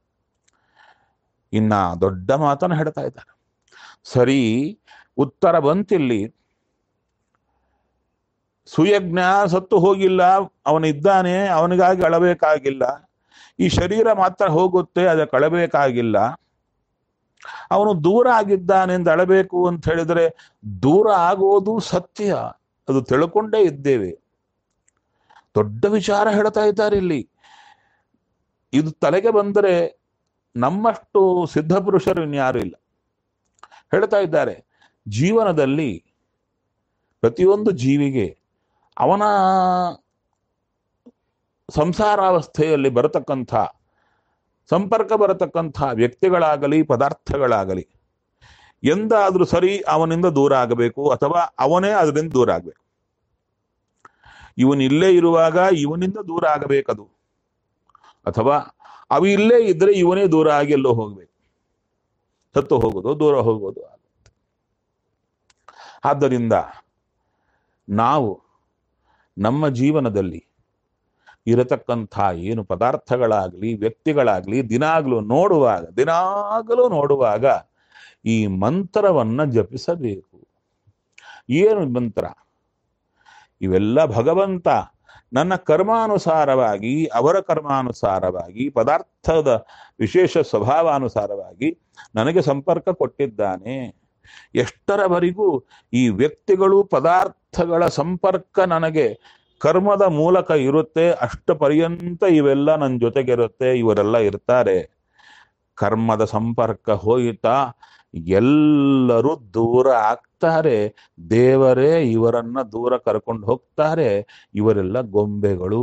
ಇನ್ನ ದೊಡ್ಡ ಮಾತನ್ನು ಹೇಳ್ತಾ ಇದ್ದಾರೆ ಸರಿ ಉತ್ತರ ಬಂತಿಲ್ಲಿ ಸುಯಜ್ಞ ಸತ್ತು ಹೋಗಿಲ್ಲ ಅವನಿದ್ದಾನೆ ಅವನಿಗಾಗಿ ಅಳಬೇಕಾಗಿಲ್ಲ ಈ ಶರೀರ ಮಾತ್ರ ಹೋಗುತ್ತೆ ಅದಕ್ಕೆ ಅಳಬೇಕಾಗಿಲ್ಲ ಅವನು ದೂರ ಆಗಿದ್ದಾನೆ ಎಂದು ಅಳಬೇಕು ಅಂತ ಹೇಳಿದರೆ ದೂರ ಆಗೋದು ಸತ್ಯ ಅದು ತಿಳ್ಕೊಂಡೇ ಇದ್ದೇವೆ ದೊಡ್ಡ ವಿಚಾರ ಹೇಳ್ತಾ ಇದ್ದಾರೆ ಇಲ್ಲಿ ಇದು ತಲೆಗೆ ಬಂದರೆ ನಮ್ಮಷ್ಟು ಸಿದ್ಧ ಪುರುಷರು ಇನ್ಯಾರು ಇಲ್ಲ ಹೇಳ್ತಾ ಇದ್ದಾರೆ ಜೀವನದಲ್ಲಿ ಪ್ರತಿಯೊಂದು ಜೀವಿಗೆ ಅವನ ಸಂಸಾರಾವಸ್ಥೆಯಲ್ಲಿ ಬರತಕ್ಕಂಥ ಸಂಪರ್ಕ ಬರತಕ್ಕಂಥ ವ್ಯಕ್ತಿಗಳಾಗಲಿ ಪದಾರ್ಥಗಳಾಗಲಿ ಎಂದಾದ್ರೂ ಸರಿ ಅವನಿಂದ ದೂರ ಆಗಬೇಕು ಅಥವಾ ಅವನೇ ಅದರಿಂದ ದೂರ ಆಗಬೇಕು ಇವನ್ ಇಲ್ಲೇ ಇರುವಾಗ ಇವನಿಂದ ದೂರ ಆಗಬೇಕದು ಅಥವಾ ಅವು ಇಲ್ಲೇ ಇದ್ರೆ ಇವನೇ ದೂರ ಆಗಿ ಎಲ್ಲೋ ಹೋಗ್ಬೇಕು ಸತ್ತು ಹೋಗೋದು ದೂರ ಹೋಗೋದು ಆಗುತ್ತೆ ಆದ್ದರಿಂದ ನಾವು ನಮ್ಮ ಜೀವನದಲ್ಲಿ ಇರತಕ್ಕಂಥ ಏನು ಪದಾರ್ಥಗಳಾಗಲಿ ವ್ಯಕ್ತಿಗಳಾಗಲಿ ದಿನಾಗಲೂ ನೋಡುವಾಗ ದಿನಾಗಲೂ ನೋಡುವಾಗ ಈ ಮಂತ್ರವನ್ನ ಜಪಿಸಬೇಕು ಏನು ಮಂತ್ರ ಇವೆಲ್ಲ ಭಗವಂತ ನನ್ನ ಕರ್ಮಾನುಸಾರವಾಗಿ ಅವರ ಕರ್ಮಾನುಸಾರವಾಗಿ ಪದಾರ್ಥದ ವಿಶೇಷ ಸ್ವಭಾವಾನುಸಾರವಾಗಿ ನನಗೆ ಸಂಪರ್ಕ ಕೊಟ್ಟಿದ್ದಾನೆ ಎಷ್ಟರವರೆಗೂ ಈ ವ್ಯಕ್ತಿಗಳು ಪದಾರ್ಥಗಳ ಸಂಪರ್ಕ ನನಗೆ ಕರ್ಮದ ಮೂಲಕ ಇರುತ್ತೆ ಅಷ್ಟ ಪರ್ಯಂತ ಇವೆಲ್ಲ ನನ್ನ ಜೊತೆಗಿರುತ್ತೆ ಇವರೆಲ್ಲ ಇರ್ತಾರೆ ಕರ್ಮದ ಸಂಪರ್ಕ ಹೋಯಿತಾ ಎಲ್ಲರೂ ದೂರ ಆಗ್ತಾರೆ ದೇವರೇ ಇವರನ್ನ ದೂರ ಕರ್ಕೊಂಡು ಹೋಗ್ತಾರೆ ಇವರೆಲ್ಲ ಗೊಂಬೆಗಳು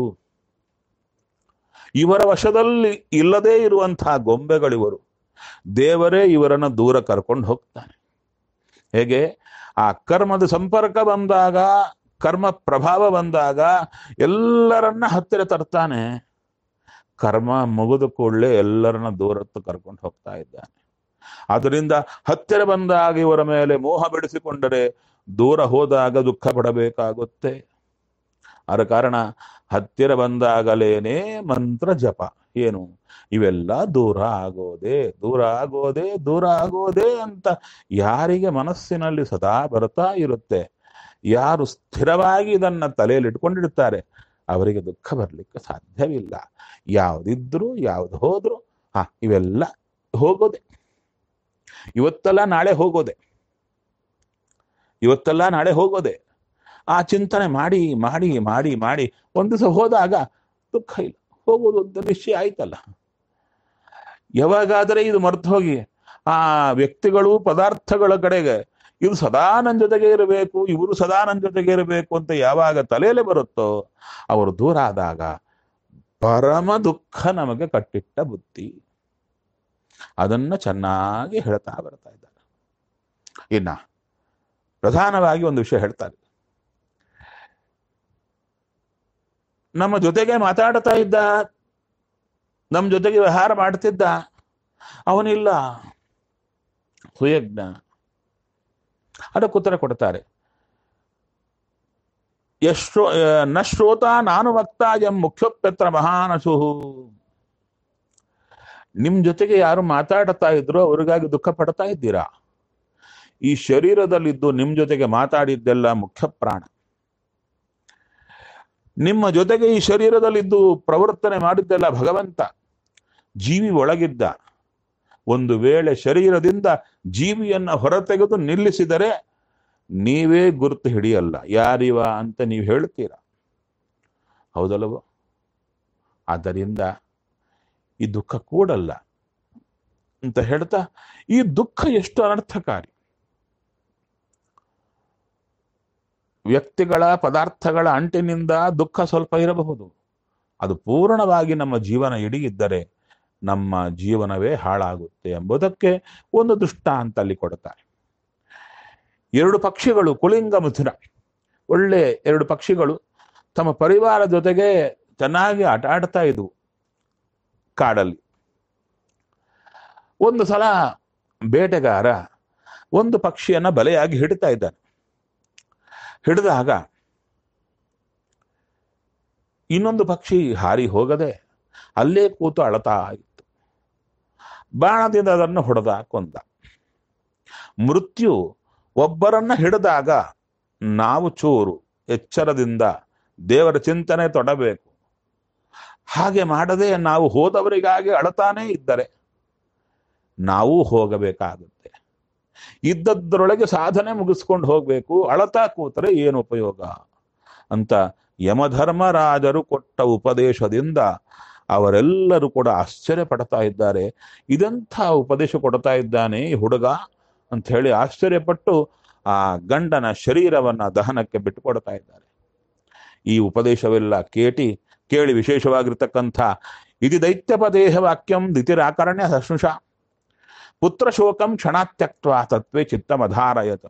ಇವರ ವಶದಲ್ಲಿ ಇಲ್ಲದೇ ಇರುವಂತಹ ಗೊಂಬೆಗಳಿವರು ದೇವರೇ ಇವರನ್ನ ದೂರ ಕರ್ಕೊಂಡು ಹೋಗ್ತಾನೆ ಹೇಗೆ ಆ ಕರ್ಮದ ಸಂಪರ್ಕ ಬಂದಾಗ ಕರ್ಮ ಪ್ರಭಾವ ಬಂದಾಗ ಎಲ್ಲರನ್ನ ಹತ್ತಿರ ತರ್ತಾನೆ ಕರ್ಮ ಮುಗಿದ ಕೂಡಲೇ ಎಲ್ಲರನ್ನ ದೂರತ್ತು ಕರ್ಕೊಂಡು ಹೋಗ್ತಾ ಇದ್ದಾನೆ ಅದರಿಂದ ಹತ್ತಿರ ಬಂದಾಗ ಇವರ ಮೇಲೆ ಮೋಹ ಬೆಳೆಸಿಕೊಂಡರೆ ದೂರ ಹೋದಾಗ ದುಃಖ ಪಡಬೇಕಾಗುತ್ತೆ ಆದ ಕಾರಣ ಹತ್ತಿರ ಬಂದಾಗಲೇನೆ ಮಂತ್ರ ಜಪ ಏನು ಇವೆಲ್ಲ ದೂರ ಆಗೋದೆ ದೂರ ಆಗೋದೆ ದೂರ ಆಗೋದೆ ಅಂತ ಯಾರಿಗೆ ಮನಸ್ಸಿನಲ್ಲಿ ಸದಾ ಬರ್ತಾ ಇರುತ್ತೆ ಯಾರು ಸ್ಥಿರವಾಗಿ ಇದನ್ನ ತಲೆಯಲ್ಲಿ ಇಟ್ಕೊಂಡಿರ್ತಾರೆ ಅವರಿಗೆ ದುಃಖ ಬರಲಿಕ್ಕೆ ಸಾಧ್ಯವಿಲ್ಲ ಯಾವುದಿದ್ರು ಯಾವ್ದು ಹೋದ್ರು ಹಾ ಇವೆಲ್ಲ ಹೋಗೋದೆ ಇವತ್ತೆಲ್ಲ ನಾಳೆ ಹೋಗೋದೆ ಇವತ್ತೆಲ್ಲ ನಾಳೆ ಹೋಗೋದೆ ಆ ಚಿಂತನೆ ಮಾಡಿ ಮಾಡಿ ಮಾಡಿ ಮಾಡಿ ಒಂದು ದಿವಸ ಹೋದಾಗ ದುಃಖ ಇಲ್ಲ ಹೋಗೋದು ಅಂತ ನಿಶ್ಚಯ ಆಯ್ತಲ್ಲ ಯಾವಾಗಾದರೆ ಇದು ಮರ್ತು ಹೋಗಿ ಆ ವ್ಯಕ್ತಿಗಳು ಪದಾರ್ಥಗಳ ಕಡೆಗೆ ಇದು ಸದಾ ನನ್ನ ಜೊತೆಗೆ ಇರಬೇಕು ಇವರು ಸದಾ ನನ್ನ ಜೊತೆಗೆ ಇರಬೇಕು ಅಂತ ಯಾವಾಗ ತಲೆಯಲ್ಲಿ ಬರುತ್ತೋ ಅವರು ದೂರ ಆದಾಗ ಪರಮ ದುಃಖ ನಮಗೆ ಕಟ್ಟಿಟ್ಟ ಬುದ್ಧಿ ಅದನ್ನ ಚೆನ್ನಾಗಿ ಹೇಳ್ತಾ ಬರ್ತಾ ಇದ್ದಾರೆ ಇನ್ನ ಪ್ರಧಾನವಾಗಿ ಒಂದು ವಿಷಯ ಹೇಳ್ತಾರೆ ನಮ್ಮ ಜೊತೆಗೆ ಮಾತಾಡ್ತಾ ಇದ್ದ ನಮ್ಮ ಜೊತೆಗೆ ವ್ಯವಹಾರ ಮಾಡ್ತಿದ್ದ ಅವನಿಲ್ಲ ಸುಯಜ್ಞ ಅದಕ್ಕೆ ಉತ್ತರ ಕೊಡ್ತಾರೆ ಎಷ್ಟೋ ನ ಶ್ರೋತ ನಾನು ವಕ್ತ ಎಂ ಮುಖ್ಯೋಪೆತ್ರ ಮಹಾನಸು ನಿಮ್ ಜೊತೆಗೆ ಯಾರು ಮಾತಾಡ್ತಾ ಇದ್ರು ಅವ್ರಿಗಾಗಿ ದುಃಖ ಪಡ್ತಾ ಇದ್ದೀರಾ ಈ ಶರೀರದಲ್ಲಿದ್ದು ನಿಮ್ ಜೊತೆಗೆ ಮಾತಾಡಿದ್ದೆಲ್ಲ ಮುಖ್ಯ ಪ್ರಾಣ ನಿಮ್ಮ ಜೊತೆಗೆ ಈ ಶರೀರದಲ್ಲಿದ್ದು ಪ್ರವರ್ತನೆ ಮಾಡಿದ್ದೆಲ್ಲ ಭಗವಂತ ಜೀವಿ ಒಳಗಿದ್ದ ಒಂದು ವೇಳೆ ಶರೀರದಿಂದ ಜೀವಿಯನ್ನ ಹೊರತೆಗೆದು ನಿಲ್ಲಿಸಿದರೆ ನೀವೇ ಗುರುತು ಹಿಡಿಯಲ್ಲ ಯಾರಿವ ಅಂತ ನೀವು ಹೇಳ್ತೀರಾ ಹೌದಲ್ಲವೋ ಆದ್ದರಿಂದ ಈ ದುಃಖ ಕೂಡಲ್ಲ ಅಂತ ಹೇಳ್ತಾ ಈ ದುಃಖ ಎಷ್ಟು ಅನರ್ಥಕಾರಿ ವ್ಯಕ್ತಿಗಳ ಪದಾರ್ಥಗಳ ಅಂಟಿನಿಂದ ದುಃಖ ಸ್ವಲ್ಪ ಇರಬಹುದು ಅದು ಪೂರ್ಣವಾಗಿ ನಮ್ಮ ಜೀವನ ಇಡೀ ಇದ್ದರೆ ನಮ್ಮ ಜೀವನವೇ ಹಾಳಾಗುತ್ತೆ ಎಂಬುದಕ್ಕೆ ಒಂದು ದೃಷ್ಟಾಂತ ಅಲ್ಲಿ ಕೊಡುತ್ತಾರೆ ಎರಡು ಪಕ್ಷಿಗಳು ಕುಳಿಂಗ ಮಿಥುನ ಒಳ್ಳೆ ಎರಡು ಪಕ್ಷಿಗಳು ತಮ್ಮ ಪರಿವಾರ ಜೊತೆಗೆ ಚೆನ್ನಾಗಿ ಆಟ ಆಡ್ತಾ ಇದ್ವು ಕಾಡಲ್ಲಿ ಒಂದು ಸಲ ಬೇಟೆಗಾರ ಒಂದು ಪಕ್ಷಿಯನ್ನ ಬಲೆಯಾಗಿ ಹಿಡಿತಾ ಇದ್ದಾನೆ ಹಿಡಿದಾಗ ಇನ್ನೊಂದು ಪಕ್ಷಿ ಹಾರಿ ಹೋಗದೆ ಅಲ್ಲೇ ಕೂತು ಅಳತಾ ಇತ್ತು ಬಾಣದಿಂದ ಅದನ್ನು ಹೊಡೆದ ಕೊಂದ ಮೃತ್ಯು ಒಬ್ಬರನ್ನ ಹಿಡಿದಾಗ ನಾವು ಚೂರು ಎಚ್ಚರದಿಂದ ದೇವರ ಚಿಂತನೆ ತೊಡಬೇಕು ಹಾಗೆ ಮಾಡದೆ ನಾವು ಹೋದವರಿಗಾಗಿ ಅಳತಾನೇ ಇದ್ದರೆ ನಾವು ಹೋಗಬೇಕಾಗುತ್ತೆ ಇದ್ದದ್ರೊಳಗೆ ಸಾಧನೆ ಮುಗಿಸ್ಕೊಂಡು ಹೋಗ್ಬೇಕು ಅಳತಾ ಕೂತರೆ ಏನು ಉಪಯೋಗ ಅಂತ ಯಮಧರ್ಮರಾಜರು ಕೊಟ್ಟ ಉಪದೇಶದಿಂದ ಅವರೆಲ್ಲರೂ ಕೂಡ ಆಶ್ಚರ್ಯ ಪಡ್ತಾ ಇದ್ದಾರೆ ಇದೆಂಥ ಉಪದೇಶ ಕೊಡ್ತಾ ಇದ್ದಾನೆ ಈ ಹುಡುಗ ಅಂತ ಹೇಳಿ ಆಶ್ಚರ್ಯಪಟ್ಟು ಆ ಗಂಡನ ಶರೀರವನ್ನ ದಹನಕ್ಕೆ ಬಿಟ್ಟುಕೊಡ್ತಾ ಇದ್ದಾರೆ ಈ ಉಪದೇಶವೆಲ್ಲ ಕೇಟಿ ಕೇಳಿ ವಿಶೇಷವಾಗಿರ್ತಕ್ಕಂಥ ಇತಿ ದೈತ್ಯಪದೇಹ ವಾಕ್ಯಂ ದಿತಿರಾಕರಣ್ಯ ಸಶ್ನುಷ ಪುತ್ರ ಶೋಕಂ ಕ್ಷಣಾತ್ಯಕ್ತ ತತ್ವೇ ಚಿತ್ತಮಧಾರಯತ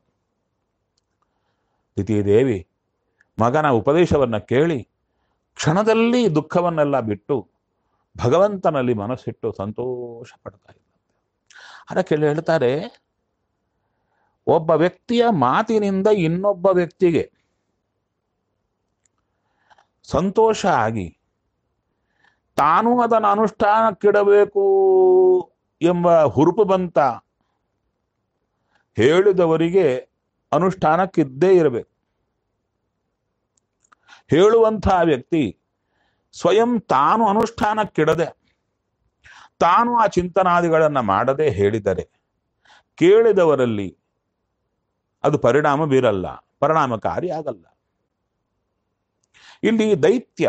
ದೇವಿ ಮಗನ ಉಪದೇಶವನ್ನ ಕೇಳಿ ಕ್ಷಣದಲ್ಲಿ ದುಃಖವನ್ನೆಲ್ಲ ಬಿಟ್ಟು ಭಗವಂತನಲ್ಲಿ ಮನಸ್ಸಿಟ್ಟು ಸಂತೋಷ ಪಡ್ತಾ ಇದ್ದ ಅದಕ್ಕೆ ಹೇಳ್ತಾರೆ ಒಬ್ಬ ವ್ಯಕ್ತಿಯ ಮಾತಿನಿಂದ ಇನ್ನೊಬ್ಬ ವ್ಯಕ್ತಿಗೆ ಸಂತೋಷ ಆಗಿ ತಾನು ಅದನ್ನು ಅನುಷ್ಠಾನಕ್ಕಿಡಬೇಕು ಎಂಬ ಹುರುಪು ಬಂತ ಹೇಳಿದವರಿಗೆ ಅನುಷ್ಠಾನಕ್ಕಿದ್ದೇ ಇರಬೇಕು ಹೇಳುವಂತಹ ವ್ಯಕ್ತಿ ಸ್ವಯಂ ತಾನು ಅನುಷ್ಠಾನಕ್ಕಿಡದೆ ತಾನು ಆ ಚಿಂತನಾದಿಗಳನ್ನು ಮಾಡದೆ ಹೇಳಿದರೆ ಕೇಳಿದವರಲ್ಲಿ ಅದು ಪರಿಣಾಮ ಬೀರಲ್ಲ ಪರಿಣಾಮಕಾರಿ ಆಗಲ್ಲ ಇಲ್ಲಿ ದೈತ್ಯ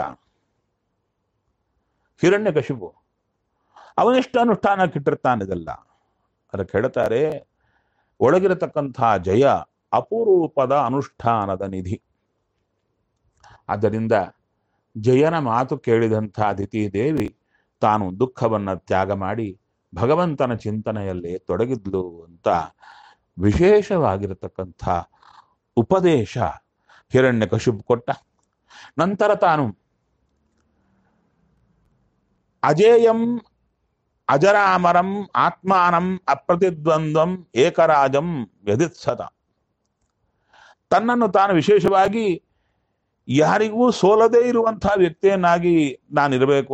ಹಿರಣ್ಯಕಶಿಪು ಅವನೆಷ್ಟು ಅನುಷ್ಠಾನಕ್ಕಿಟ್ಟಿರ್ತಾನೆ ಇದೆಲ್ಲ ಅದಕ್ಕೆ ಹೇಳ್ತಾರೆ ಒಳಗಿರತಕ್ಕಂತಹ ಜಯ ಅಪರೂಪದ ಅನುಷ್ಠಾನದ ನಿಧಿ ಆದ್ದರಿಂದ ಜಯನ ಮಾತು ಕೇಳಿದಂಥ ಅದಿತಿ ದೇವಿ ತಾನು ದುಃಖವನ್ನು ತ್ಯಾಗ ಮಾಡಿ ಭಗವಂತನ ಚಿಂತನೆಯಲ್ಲೇ ತೊಡಗಿದ್ಲು ಅಂತ ವಿಶೇಷವಾಗಿರತಕ್ಕಂಥ ಉಪದೇಶ ಹಿರಣ್ಯಕಶಿಪು ಕೊಟ್ಟ ನಂತರ ತಾನು ಅಜೇಯಂ ಅಜರಾಮರಂ ಆತ್ಮಾನಂ ಅಪ್ರತಿದ್ವಂದ್ವಂ ಏಕರಾಜಂ ವ್ಯದಿತ್ಸತ ತನ್ನನ್ನು ತಾನು ವಿಶೇಷವಾಗಿ ಯಾರಿಗೂ ಸೋಲದೇ ಇರುವಂತಹ ವ್ಯಕ್ತಿಯನ್ನಾಗಿ ನಾನಿರಬೇಕು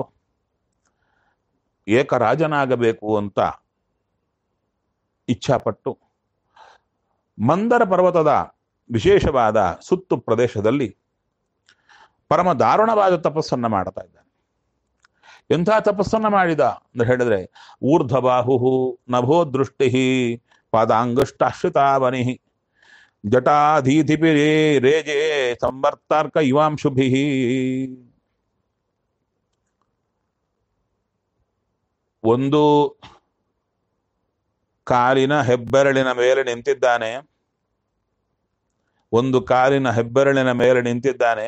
ಏಕರಾಜನಾಗಬೇಕು ಅಂತ ಇಚ್ಛಾಪಟ್ಟು ಮಂದರ ಪರ್ವತದ ವಿಶೇಷವಾದ ಸುತ್ತು ಪ್ರದೇಶದಲ್ಲಿ ಪರಮ ದಾರುಣವಾದ ತಪಸ್ಸನ್ನ ಮಾಡ್ತಾ ಇದ್ದಾನೆ ಎಂಥ ತಪಸ್ಸನ್ನ ಮಾಡಿದ ಅಂತ ಹೇಳಿದ್ರೆ ಊರ್ಧ್ವಬಾಹು ನಭೋ ದೃಷ್ಟಿ ಪಾದಾಂಗುಷ್ಟಾಶ್ರಿತಾವನಿ ಜಟಾಧೀಧಿಪಿ ರೇ ರೇಜೆ ಸಂವರ್ತಾರ್ಕ ಇವಾಂಶುಭಿ ಒಂದು ಕಾಲಿನ ಹೆಬ್ಬೆರಳಿನ ಮೇಲೆ ನಿಂತಿದ್ದಾನೆ ಒಂದು ಕಾಲಿನ ಹೆಬ್ಬೆರಳಿನ ಮೇಲೆ ನಿಂತಿದ್ದಾನೆ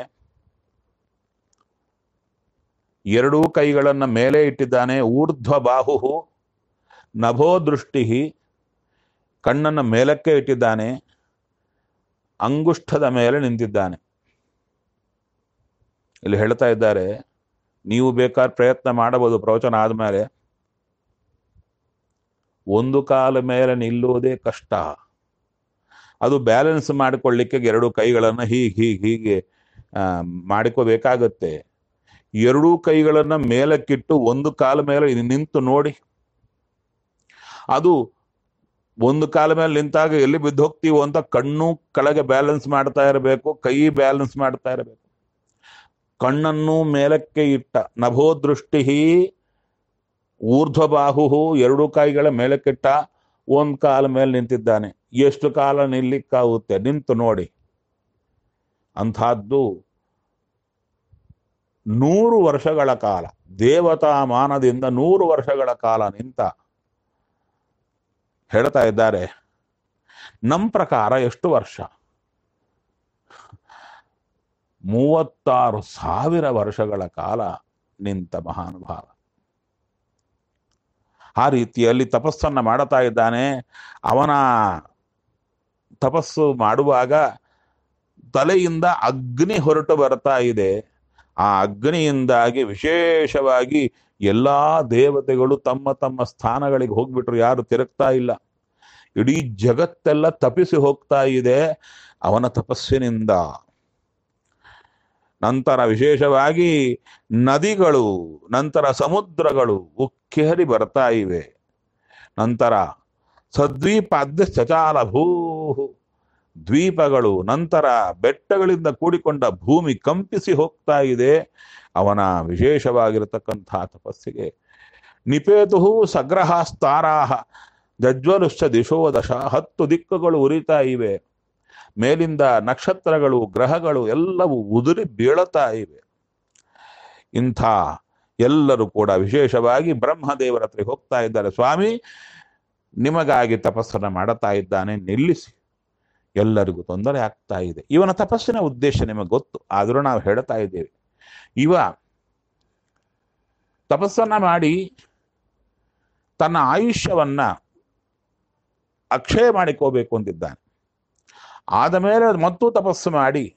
ಎರಡೂ ಕೈಗಳನ್ನ ಮೇಲೆ ಇಟ್ಟಿದ್ದಾನೆ ಊರ್ಧ್ವ ಬಾಹು ನಭೋ ದೃಷ್ಟಿ ಕಣ್ಣನ್ನ ಮೇಲಕ್ಕೆ ಇಟ್ಟಿದ್ದಾನೆ ಅಂಗುಷ್ಠದ ಮೇಲೆ ನಿಂತಿದ್ದಾನೆ ಇಲ್ಲಿ ಹೇಳ್ತಾ ಇದ್ದಾರೆ ನೀವು ಬೇಕಾದ ಪ್ರಯತ್ನ ಮಾಡಬಹುದು ಪ್ರವಚನ ಆದ್ಮೇಲೆ ಒಂದು ಕಾಲ ಮೇಲೆ ನಿಲ್ಲುವುದೇ ಕಷ್ಟ ಅದು ಬ್ಯಾಲೆನ್ಸ್ ಮಾಡಿಕೊಳ್ಳಿಕ್ಕೆ ಎರಡು ಕೈಗಳನ್ನ ಹೀಗೆ ಹೀಗೆ ಹೀಗೆ ಆ, ಮಾಡಿಕೋಬೇಕಾಗತ್ತೆ ಎರಡೂ ಕೈಗಳನ್ನ ಮೇಲಕ್ಕಿಟ್ಟು ಒಂದು ಕಾಲ ಮೇಲೆ ನಿಂತು ನೋಡಿ ಅದು ಒಂದು ಕಾಲ ಮೇಲೆ ನಿಂತಾಗ ಎಲ್ಲಿ ಬಿದ್ದು ಹೋಗ್ತೀವೋ ಅಂತ ಕಣ್ಣು ಕೆಳಗೆ ಬ್ಯಾಲೆನ್ಸ್ ಮಾಡ್ತಾ ಇರಬೇಕು ಕೈ ಬ್ಯಾಲೆನ್ಸ್ ಮಾಡ್ತಾ ಇರಬೇಕು ಕಣ್ಣನ್ನು ಮೇಲಕ್ಕೆ ಇಟ್ಟ ನಭೋ ದೃಷ್ಟಿ ಊರ್ಧ್ವಬಾಹು ಎರಡು ಕೈಗಳ ಮೇಲಕ್ಕಿಟ್ಟ ಒಂದ್ ಕಾಲ ಮೇಲೆ ನಿಂತಿದ್ದಾನೆ ಎಷ್ಟು ಕಾಲ ನಿಲ್ಲಿಕ್ಕಾಗುತ್ತೆ ನಿಂತು ನೋಡಿ ಅಂಥದ್ದು ನೂರು ವರ್ಷಗಳ ಕಾಲ ದೇವತಾ ಮಾನದಿಂದ ನೂರು ವರ್ಷಗಳ ಕಾಲ ನಿಂತ ಹೇಳ್ತಾ ಇದ್ದಾರೆ ನಮ್ಮ ಪ್ರಕಾರ ಎಷ್ಟು ವರ್ಷ ಮೂವತ್ತಾರು ಸಾವಿರ ವರ್ಷಗಳ ಕಾಲ ನಿಂತ ಮಹಾನುಭಾವ ಆ ರೀತಿಯಲ್ಲಿ ತಪಸ್ಸನ್ನ ಮಾಡುತ್ತಾ ಇದ್ದಾನೆ ಅವನ ತಪಸ್ಸು ಮಾಡುವಾಗ ತಲೆಯಿಂದ ಅಗ್ನಿ ಹೊರಟು ಬರ್ತಾ ಇದೆ ಆ ಅಗ್ನಿಯಿಂದಾಗಿ ವಿಶೇಷವಾಗಿ ಎಲ್ಲಾ ದೇವತೆಗಳು ತಮ್ಮ ತಮ್ಮ ಸ್ಥಾನಗಳಿಗೆ ಹೋಗ್ಬಿಟ್ರು ಯಾರು ತಿರುಗ್ತಾ ಇಲ್ಲ ಇಡೀ ಜಗತ್ತೆಲ್ಲ ತಪಿಸಿ ಹೋಗ್ತಾ ಇದೆ ಅವನ ತಪಸ್ಸಿನಿಂದ ನಂತರ ವಿಶೇಷವಾಗಿ ನದಿಗಳು ನಂತರ ಸಮುದ್ರಗಳು ಉಕ್ಕೇರಿ ಬರ್ತಾ ಇವೆ ನಂತರ ಸದ್ವೀಪಾದ್ಯ ಚಚಾಲ ಭೂ ದ್ವೀಪಗಳು ನಂತರ ಬೆಟ್ಟಗಳಿಂದ ಕೂಡಿಕೊಂಡ ಭೂಮಿ ಕಂಪಿಸಿ ಹೋಗ್ತಾ ಇದೆ ಅವನ ವಿಶೇಷವಾಗಿರತಕ್ಕಂತಹ ತಪಸ್ಸಿಗೆ ನಿಪೇತು ಸಗ್ರಹಾಸ್ತಾರಾಹ ಜಜ್ವಲುಶ್ಚ ದಿಶೋ ದಶ ಹತ್ತು ದಿಕ್ಕುಗಳು ಉರಿತಾ ಇವೆ ಮೇಲಿಂದ ನಕ್ಷತ್ರಗಳು ಗ್ರಹಗಳು ಎಲ್ಲವೂ ಉದುರಿ ಬೀಳುತ್ತಾ ಇವೆ ಇಂಥ ಎಲ್ಲರೂ ಕೂಡ ವಿಶೇಷವಾಗಿ ಬ್ರಹ್ಮದೇವರ ಹತ್ರ ಹೋಗ್ತಾ ಇದ್ದಾರೆ ಸ್ವಾಮಿ ನಿಮಗಾಗಿ ತಪಸ್ಸನ್ನು ಮಾಡುತ್ತಾ ಇದ್ದಾನೆ ನಿಲ್ಲಿಸಿ ಎಲ್ಲರಿಗೂ ತೊಂದರೆ ಆಗ್ತಾ ಇದೆ ಇವನ ತಪಸ್ಸಿನ ಉದ್ದೇಶ ನಿಮಗೆ ಗೊತ್ತು ಆದರೂ ನಾವು ಹೇಳ್ತಾ ಇದ್ದೇವೆ ಇವ ತಪಸ್ಸನ್ನ ಮಾಡಿ ತನ್ನ ಆಯುಷ್ಯವನ್ನ ಅಕ್ಷಯ ಮಾಡಿಕೋಬೇಕು ಅಂತಿದ್ದಾನೆ ಆದ ಮೇಲೆ ಮತ್ತೂ ತಪಸ್ಸು ಮಾಡಿ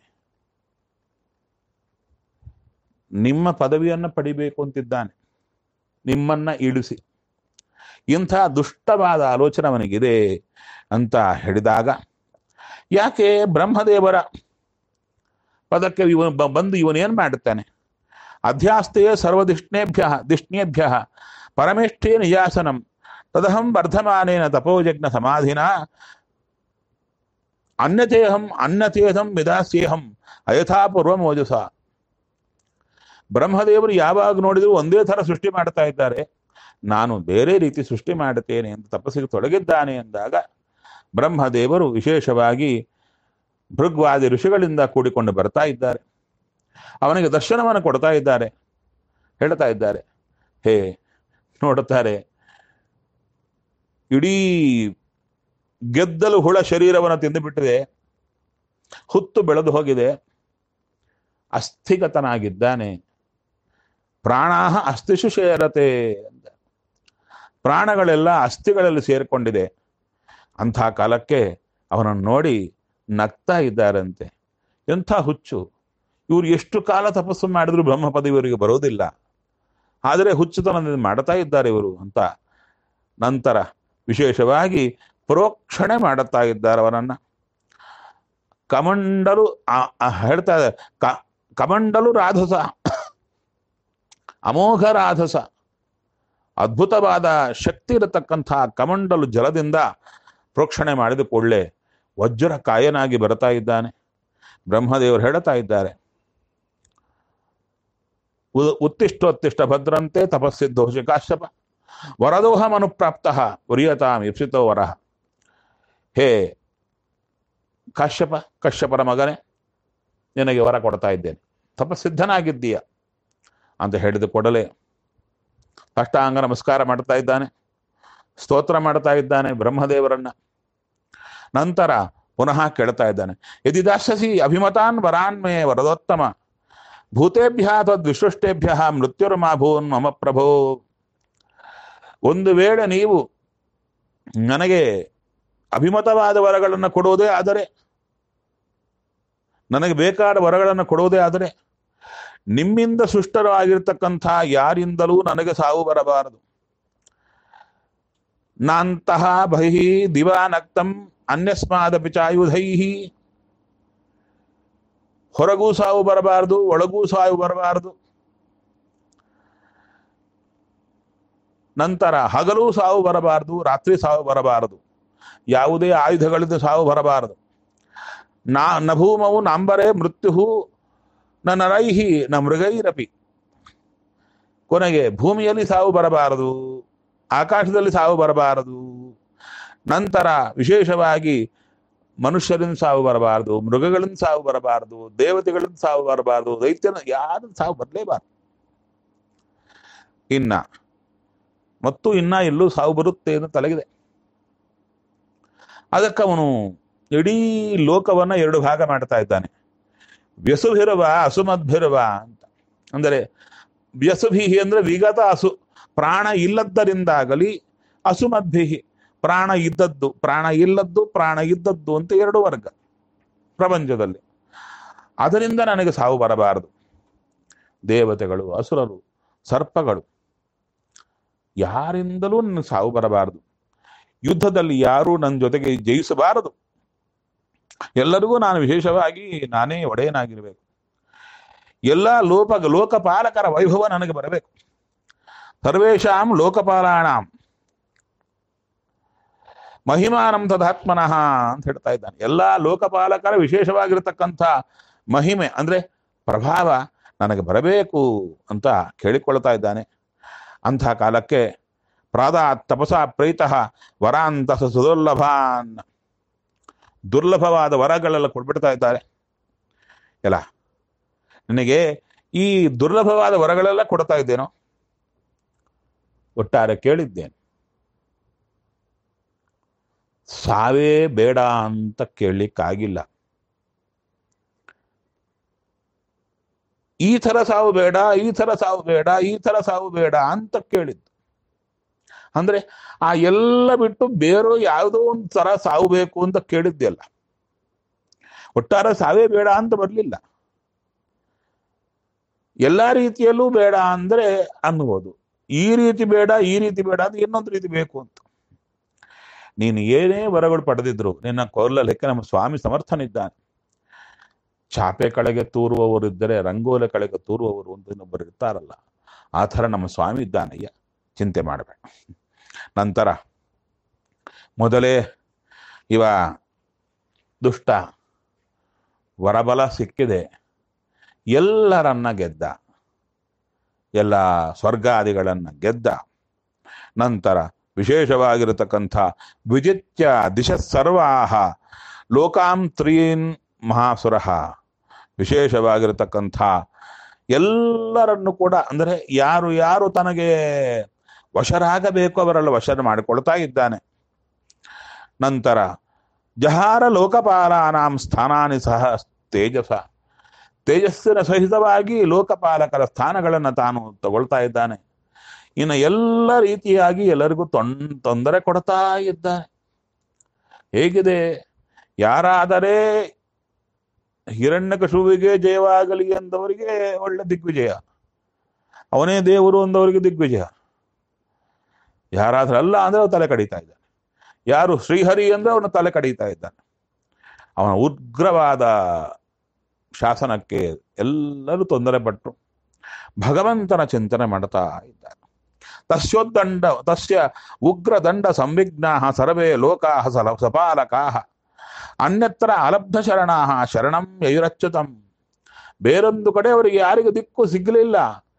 ನಿಮ್ಮ ಪದವಿಯನ್ನು ಪಡಿಬೇಕು ಅಂತಿದ್ದಾನೆ ನಿಮ್ಮನ್ನ ಇಳಿಸಿ ಇಂಥ ದುಷ್ಟವಾದ ಆಲೋಚನೆ ಅವನಿಗಿದೆ ಅಂತ ಹೇಳಿದಾಗ ಯಾಕೆ ಬ್ರಹ್ಮದೇವರ ಪದಕ್ಕೆ ಇವನು ಬ- ಬಂದು ಇವನೇನು ಮಾಡುತ್ತಾನೆ ಅಧ್ಯಾಸ್ತೆಯೇ ಸರ್ವದಿಷ್ಣೇಭ್ಯ ದಿಷ್ಣೇಭ್ಯ ಪರಮೇಷ್ಠೇ ನಿಯಾಸನಂ ತದಹಂ ವರ್ಧಮಾನೇನ ತಪೋಜಜ್ಞ ಸಮಾಧಿನ ಅನ್ಯತೇಹಂ ಅನ್ಯತೇಹಂ ವಿದಾಸ್ಯೇಹಂ ಅಯಥಾಪೂರ್ವ ಮೋಜಸ ಬ್ರಹ್ಮದೇವರು ಯಾವಾಗ ನೋಡಿದ್ರು ಒಂದೇ ಥರ ಸೃಷ್ಟಿ ಮಾಡ್ತಾ ಇದ್ದಾರೆ ನಾನು ಬೇರೆ ರೀತಿ ಸೃಷ್ಟಿ ಮಾಡುತ್ತೇನೆ ಅಂತ ತಪಸ್ಸಿಗೆ ತೊಡಗಿದ್ದಾನೆ ಎಂದಾಗ ಬ್ರಹ್ಮದೇವರು ವಿಶೇಷವಾಗಿ ಭೃಗ್ವಾದಿ ಋಷಿಗಳಿಂದ ಕೂಡಿಕೊಂಡು ಬರ್ತಾ ಇದ್ದಾರೆ ಅವನಿಗೆ ದರ್ಶನವನ್ನು ಕೊಡ್ತಾ ಇದ್ದಾರೆ ಹೇಳ್ತಾ ಇದ್ದಾರೆ ಹೇ ನೋಡುತ್ತಾರೆ ಇಡೀ ಗೆದ್ದಲು ಹುಳ ಶರೀರವನ್ನು ತಿಂದುಬಿಟ್ಟಿದೆ ಹುತ್ತು ಬೆಳೆದು ಹೋಗಿದೆ ಅಸ್ಥಿಗತನಾಗಿದ್ದಾನೆ ಪ್ರಾಣಾಹ ಅಸ್ಥಿಷು ಸೇರತೆ ಅಂತ ಪ್ರಾಣಗಳೆಲ್ಲ ಅಸ್ಥಿಗಳಲ್ಲಿ ಸೇರಿಕೊಂಡಿದೆ ಅಂಥ ಕಾಲಕ್ಕೆ ಅವನನ್ನು ನೋಡಿ ನಗ್ತಾ ಇದ್ದಾರಂತೆ ಎಂಥ ಹುಚ್ಚು ಇವರು ಎಷ್ಟು ಕಾಲ ತಪಸ್ಸು ಮಾಡಿದ್ರು ಬ್ರಹ್ಮ ಪದವಿ ಇವರಿಗೆ ಬರೋದಿಲ್ಲ ಆದರೆ ಹುಚ್ಚುತನದಿಂದ ಮಾಡ್ತಾ ಇದ್ದಾರೆ ಇವರು ಅಂತ ನಂತರ ವಿಶೇಷವಾಗಿ ಪ್ರೋಕ್ಷಣೆ ಮಾಡುತ್ತಾ ಇದ್ದಾರೆ ಅವನನ್ನ ಕಮಂಡಲು ಆ- ಆ ಹೇಳ್ತಾ ಇದೆ, ಕ- ಕಮಂಡಲು ರಾಧಸ ಅಮೋಘ ರಾಧಸ ಅದ್ಭುತವಾದ ಶಕ್ತಿ ಇರತಕ್ಕಂಥ ಕಮಂಡಲು ಜಲದಿಂದ ಪ್ರೋಕ್ಷಣೆ ಮಾಡಿದ ಕೂಡಲೇ ವಜ್ರ ಕಾಯನಾಗಿ ಬರ್ತಾ ಇದ್ದಾನೆ ಬ್ರಹ್ಮದೇವರು ಹೇಳ್ತಾ ಇದ್ದಾರೆ ಉ- ಉತ್ತಿಷ್ಟೋತ್ತಿಷ್ಟ ಭದ್ರಂತೆ ತಪಸ್ಸಿದ್ದೋಷ ಕಾಶ್ಯಪ ವರದೋಹಂ ಅನುಪ್ರಾಪ್ತ ಉರಿಯತಾಂ ಇಪ್ಸಿತೋ ವರಹ ಹೇ ಕಾಶ್ಯಪ ಕಶ್ಯಪರ ಮಗನೇ ನಿನಗೆ ವರ ಕೊಡ್ತಾ ಇದ್ದೇನೆ ತಪಸ್ಸಿದ್ಧನಾಗಿದ್ದೀಯ ಅಂತ ಹೇಳಿದ ಕೂಡಲೇ ಅಷ್ಟಾಂಗ ನಮಸ್ಕಾರ ಮಾಡ್ತಾ ಇದ್ದಾನೆ ಸ್ತೋತ್ರ ಮಾಡ್ತಾ ಇದ್ದಾನೆ ಬ್ರಹ್ಮದೇವರನ್ನ ನಂತರ ಪುನಃ ಕೇಳ್ತಾ ಇದ್ದಾನೆ ಯದಿ ದಾಸ್ಯಸಿ ಅಭಿಮತಾನ್ ವರಾನ್ ಮೇ ವರದೋತ್ತಮ ಭೂತೇಭ್ಯ ತದ್ವಿಸೃಷ್ಟೇಭ್ಯ ಮೃತ್ಯುರ್ಮಾ ಭೂನ್ ಮಮ ಪ್ರಭೋ ಒಂದು ವೇಳೆ ನೀವು ನನಗೆ ಅಭಿಮತವಾದ ವರಗಳನ್ನು ಕೊಡುವುದೇ ಆದರೆ ನನಗೆ ಬೇಕಾದ ವರಗಳನ್ನು ಕೊಡುವುದೇ ಆದರೆ ನಿಮ್ಮಿಂದ ಸೃಷ್ಟರಾಗಿರ್ತಕ್ಕಂಥ ಯಾರಿಂದಲೂ ನನಗೆ ಸಾವು ಬರಬಾರದು ನಾಂತಹ ಬಹಿ ದಿವಾನಕ್ತಂ ಅನ್ಯಸ್ಮಾದಪಿ ಚಾಯುಧೈ ಹೊರಗೂ ಸಾವು ಬರಬಾರದು ಒಳಗೂ ಸಾವು ಬರಬಾರದು ನಂತರ ಹಗಲು ಸಾವು ಬರಬಾರದು ರಾತ್ರಿ ಸಾವು ಬರಬಾರದು ಯಾವುದೇ ಆಯುಧಗಳಿಂದ ಸಾವು ಬರಬಾರದು ನಾ ನಭೂಮವು ನಾಂಬರೇ ಮೃತ್ಯು ನ ನರೈಹಿ ನ ಮೃಗೈರಪಿ ಕೊನೆಗೆ ಭೂಮಿಯಲ್ಲಿ ಸಾವು ಬರಬಾರದು ಆಕಾಶದಲ್ಲಿ ಸಾವು ಬರಬಾರದು ನಂತರ ವಿಶೇಷವಾಗಿ ಮನುಷ್ಯರಿಂದ ಸಾವು ಬರಬಾರದು ಮೃಗಗಳಿಂದ ಸಾವು ಬರಬಾರದು ದೇವತೆಗಳಿಂದ ಸಾವು ಬರಬಾರದು ದೈತ್ಯನ ಯಾರ ಸಾವು ಬರಲೇಬಾರದು ಇನ್ನ ಮತ್ತು ಇನ್ನ ಎಲ್ಲೂ ಸಾವು ಬರುತ್ತೆ ಅಂತ ತಲೆಗಿದೆ ಅದಕ್ಕೆ ಅವನು ಇಡೀ ಲೋಕವನ್ನ ಎರಡು ಭಾಗ ಮಾಡ್ತಾ ಇದ್ದಾನೆ ವ್ಯಸುಭಿರುವ ಅಸುಮದ್ಭಿರುವ ಅಂತ ಅಂದರೆ ವ್ಯಸುಭಿಹಿ ಅಂದ್ರೆ ವಿಗತ ಅಸು ಪ್ರಾಣ ಇಲ್ಲದ್ದರಿಂದಾಗಲಿ ಅಸುಮದ್ಭಿಹಿ ಪ್ರಾಣ ಇದ್ದದ್ದು ಪ್ರಾಣ ಇಲ್ಲದ್ದು ಪ್ರಾಣ ಇದ್ದದ್ದು ಅಂತ ಎರಡು ವರ್ಗ ಪ್ರಪಂಚದಲ್ಲಿ ಅದರಿಂದ ನನಗೆ ಸಾವು ಬರಬಾರದು ದೇವತೆಗಳು ಅಸುರರು ಸರ್ಪಗಳು ಯಾರಿಂದಲೂ ನನಗೆ ಸಾವು ಬರಬಾರದು ಯುದ್ಧದಲ್ಲಿ ಯಾರೂ ನನ್ನ ಜೊತೆಗೆ ಜಯಿಸಬಾರದು ಎಲ್ಲರಿಗೂ ನಾನು ವಿಶೇಷವಾಗಿ ನಾನೇ ಒಡೆಯನಾಗಿರಬೇಕು ಎಲ್ಲ ಲೋಪ ಲೋಕಪಾಲಕರ ವೈಭವ ನನಗೆ ಬರಬೇಕು ಸರ್ವೇಶಾಂ ಲೋಕಪಾಲಾಣಾಂ ಮಹಿಮಾನಂ ತದಾತ್ಮನಃ ಅಂತ ಹೇಳ್ತಾ ಇದ್ದಾನೆ ಎಲ್ಲ ಲೋಕಪಾಲಕರ ವಿಶೇಷವಾಗಿರತಕ್ಕಂಥ ಮಹಿಮೆ ಅಂದ್ರೆ ಪ್ರಭಾವ ನನಗೆ ಬರಬೇಕು ಅಂತ ಕೇಳಿಕೊಳ್ತಾ ಇದ್ದಾನೆ ಅಂಥ ಕಾಲಕ್ಕೆ ಪ್ರಾದಾ ತಪಸ ಪ್ರೀತಃ ವರಾಂತ ಸುದುರ್ಲಭಾನ್ ದುರ್ಲಭವಾದ ವರಗಳೆಲ್ಲ ಕೊಟ್ಬಿಡ್ತಾ ಇದ್ದಾರೆ ಎಲ್ಲ ನಿನಗೆ ಈ ದುರ್ಲಭವಾದ ವರಗಳೆಲ್ಲ ಕೊಡ್ತಾ ಇದ್ದೇನೋ ಒಟ್ಟಾರೆ ಕೇಳಿದ್ದೇನೆ ಸಾವೇ ಬೇಡ ಅಂತ ಕೇಳಲಿಕ್ಕಾಗಿಲ್ಲ ಈ ಥರ ಸಾವು ಬೇಡ ಈ ಥರ ಸಾವು ಬೇಡ ಈ ಥರ ಸಾವು ಬೇಡ ಅಂತ ಕೇಳಿದ್ದು ಅಂದ್ರೆ ಆ ಎಲ್ಲ ಬಿಟ್ಟು ಬೇರೆ ಯಾವುದೋ ಒಂದು ತರ ಸಾವು ಬೇಕು ಅಂತ ಕೇಳಿದ್ದೆಲ್ಲ ಒಟ್ಟಾರೆ ಸಾವೇ ಬೇಡ ಅಂತ ಬರಲಿಲ್ಲ ಎಲ್ಲಾ ರೀತಿಯಲ್ಲೂ ಬೇಡ ಅಂದ್ರೆ ಅನ್ನಬಹುದು ಈ ರೀತಿ ಬೇಡ ಈ ರೀತಿ ಬೇಡ ಅಂದ್ರೆ ಇನ್ನೊಂದು ರೀತಿ ಬೇಕು ಅಂತ ನೀನು ಏನೇ ವರಗಳು ಪಡೆದಿದ್ರು ನಿನ್ನ ಕೊಲ್ಲ ಲೆಕ್ಕ ನಮ್ಮ ಸ್ವಾಮಿ ಸಮರ್ಥನಿದ್ದಾನೆ ಚಾಪೆ ಕಳೆಗೆ ತೂರುವವರು ಇದ್ದರೆ ರಂಗೋಲೆ ಕಳೆಗೆ ತೂರುವವರು ಅಂತ ಇನ್ನೊಬ್ಬರು ಇರ್ತಾರಲ್ಲ ಆ ಥರ ನಮ್ಮ ಸ್ವಾಮಿ ಇದ್ದಾನಯ್ಯ ಚಿಂತೆ ಮಾಡಬೇಡ ನಂತರ ಮೊದಲೇ ಇವ ದುಷ್ಟ ವರಬಲ ಸಿಕ್ಕಿದೆ ಎಲ್ಲರನ್ನ ಗೆದ್ದ ಎಲ್ಲ ಸ್ವರ್ಗಾದಿಗಳನ್ನ ಗೆದ್ದ ನಂತರ ವಿಶೇಷವಾಗಿರತಕ್ಕಂಥ ವಿಜಿತ್ಯ ದಿಶ ಸರ್ವಾಹ ಲೋಕಾಂ ತ್ರೀನ್ ಮಹಾಸುರಃ ವಿಶೇಷವಾಗಿರತಕ್ಕಂಥ ಎಲ್ಲರನ್ನು ಕೂಡ ಅಂದರೆ ಯಾರು ಯಾರು ತನಗೆ ವಶರಾಗಬೇಕು ಅವರೆಲ್ಲ ವಶ ಮಾಡಿಕೊಳ್ತಾ ಇದ್ದಾನೆ ನಂತರ ಜಹಾರ ಲೋಕಪಾಲಾನಾಂ ಸ್ಥಾನಾನಿ ಸಹ ತೇಜಸ ತೇಜಸ್ಸಿನ ಸಹಿತವಾಗಿ ಲೋಕಪಾಲಕರ ಸ್ಥಾನಗಳನ್ನು ತಾನು ತಗೊಳ್ತಾ ಇದ್ದಾನೆ ಇನ್ನು ಎಲ್ಲ ರೀತಿಯಾಗಿ ಎಲ್ಲರಿಗೂ ತೊನ್ ತೊಂದರೆ ಕೊಡ್ತಾ ಇದ್ದಾನೆ ಹೇಗಿದೆ ಯಾರಾದರೆ ಹಿರಣ್ಯಕಶುವಿಗೆ ಜಯವಾಗಲಿ ಎಂದವರಿಗೆ ಒಳ್ಳೆ ದಿಗ್ವಿಜಯ ಅವನೇ ದೇವರು ಅಂದವರಿಗೆ ದಿಗ್ವಿಜಯ ಯಾರಾದ್ರೂ ಅಲ್ಲ ಅಂದ್ರೆ ಅವ್ರು ತಲೆ ಕಡಿತಾ ಇದ್ದಾನೆ ಯಾರು ಶ್ರೀಹರಿ ಅಂದ್ರೆ ಅವನ ತಲೆ ಕಡಿತಾ ಇದ್ದಾನೆ ಅವನ ಉಗ್ರವಾದ ಶಾಸನಕ್ಕೆ ಎಲ್ಲರೂ ತೊಂದರೆ ಪಟ್ಟರು ಭಗವಂತನ ಚಿಂತನೆ ಮಾಡ್ತಾ ಇದ್ದಾನೆ ತಸ್ಯೋದ್ದಂಡ ತಸ್ಯ ಉಗ್ರದಂಡ ಸಂವಿಘ್ನಾ ಸರ್ವೇ ಲೋಕಾ ಸಲ ಸಪಾಲಕಾ ಅನ್ಯತ್ರ ಅಲಬ್ಧ ಶರಣಾ ಶರಣಂ ಯಯುರಚ್ಯುತಂ ಬೇರೊಂದು ಕಡೆ ಅವರಿಗೆ ಯಾರಿಗೂ ದಿಕ್ಕು ಸಿಗಲಿಲ್ಲ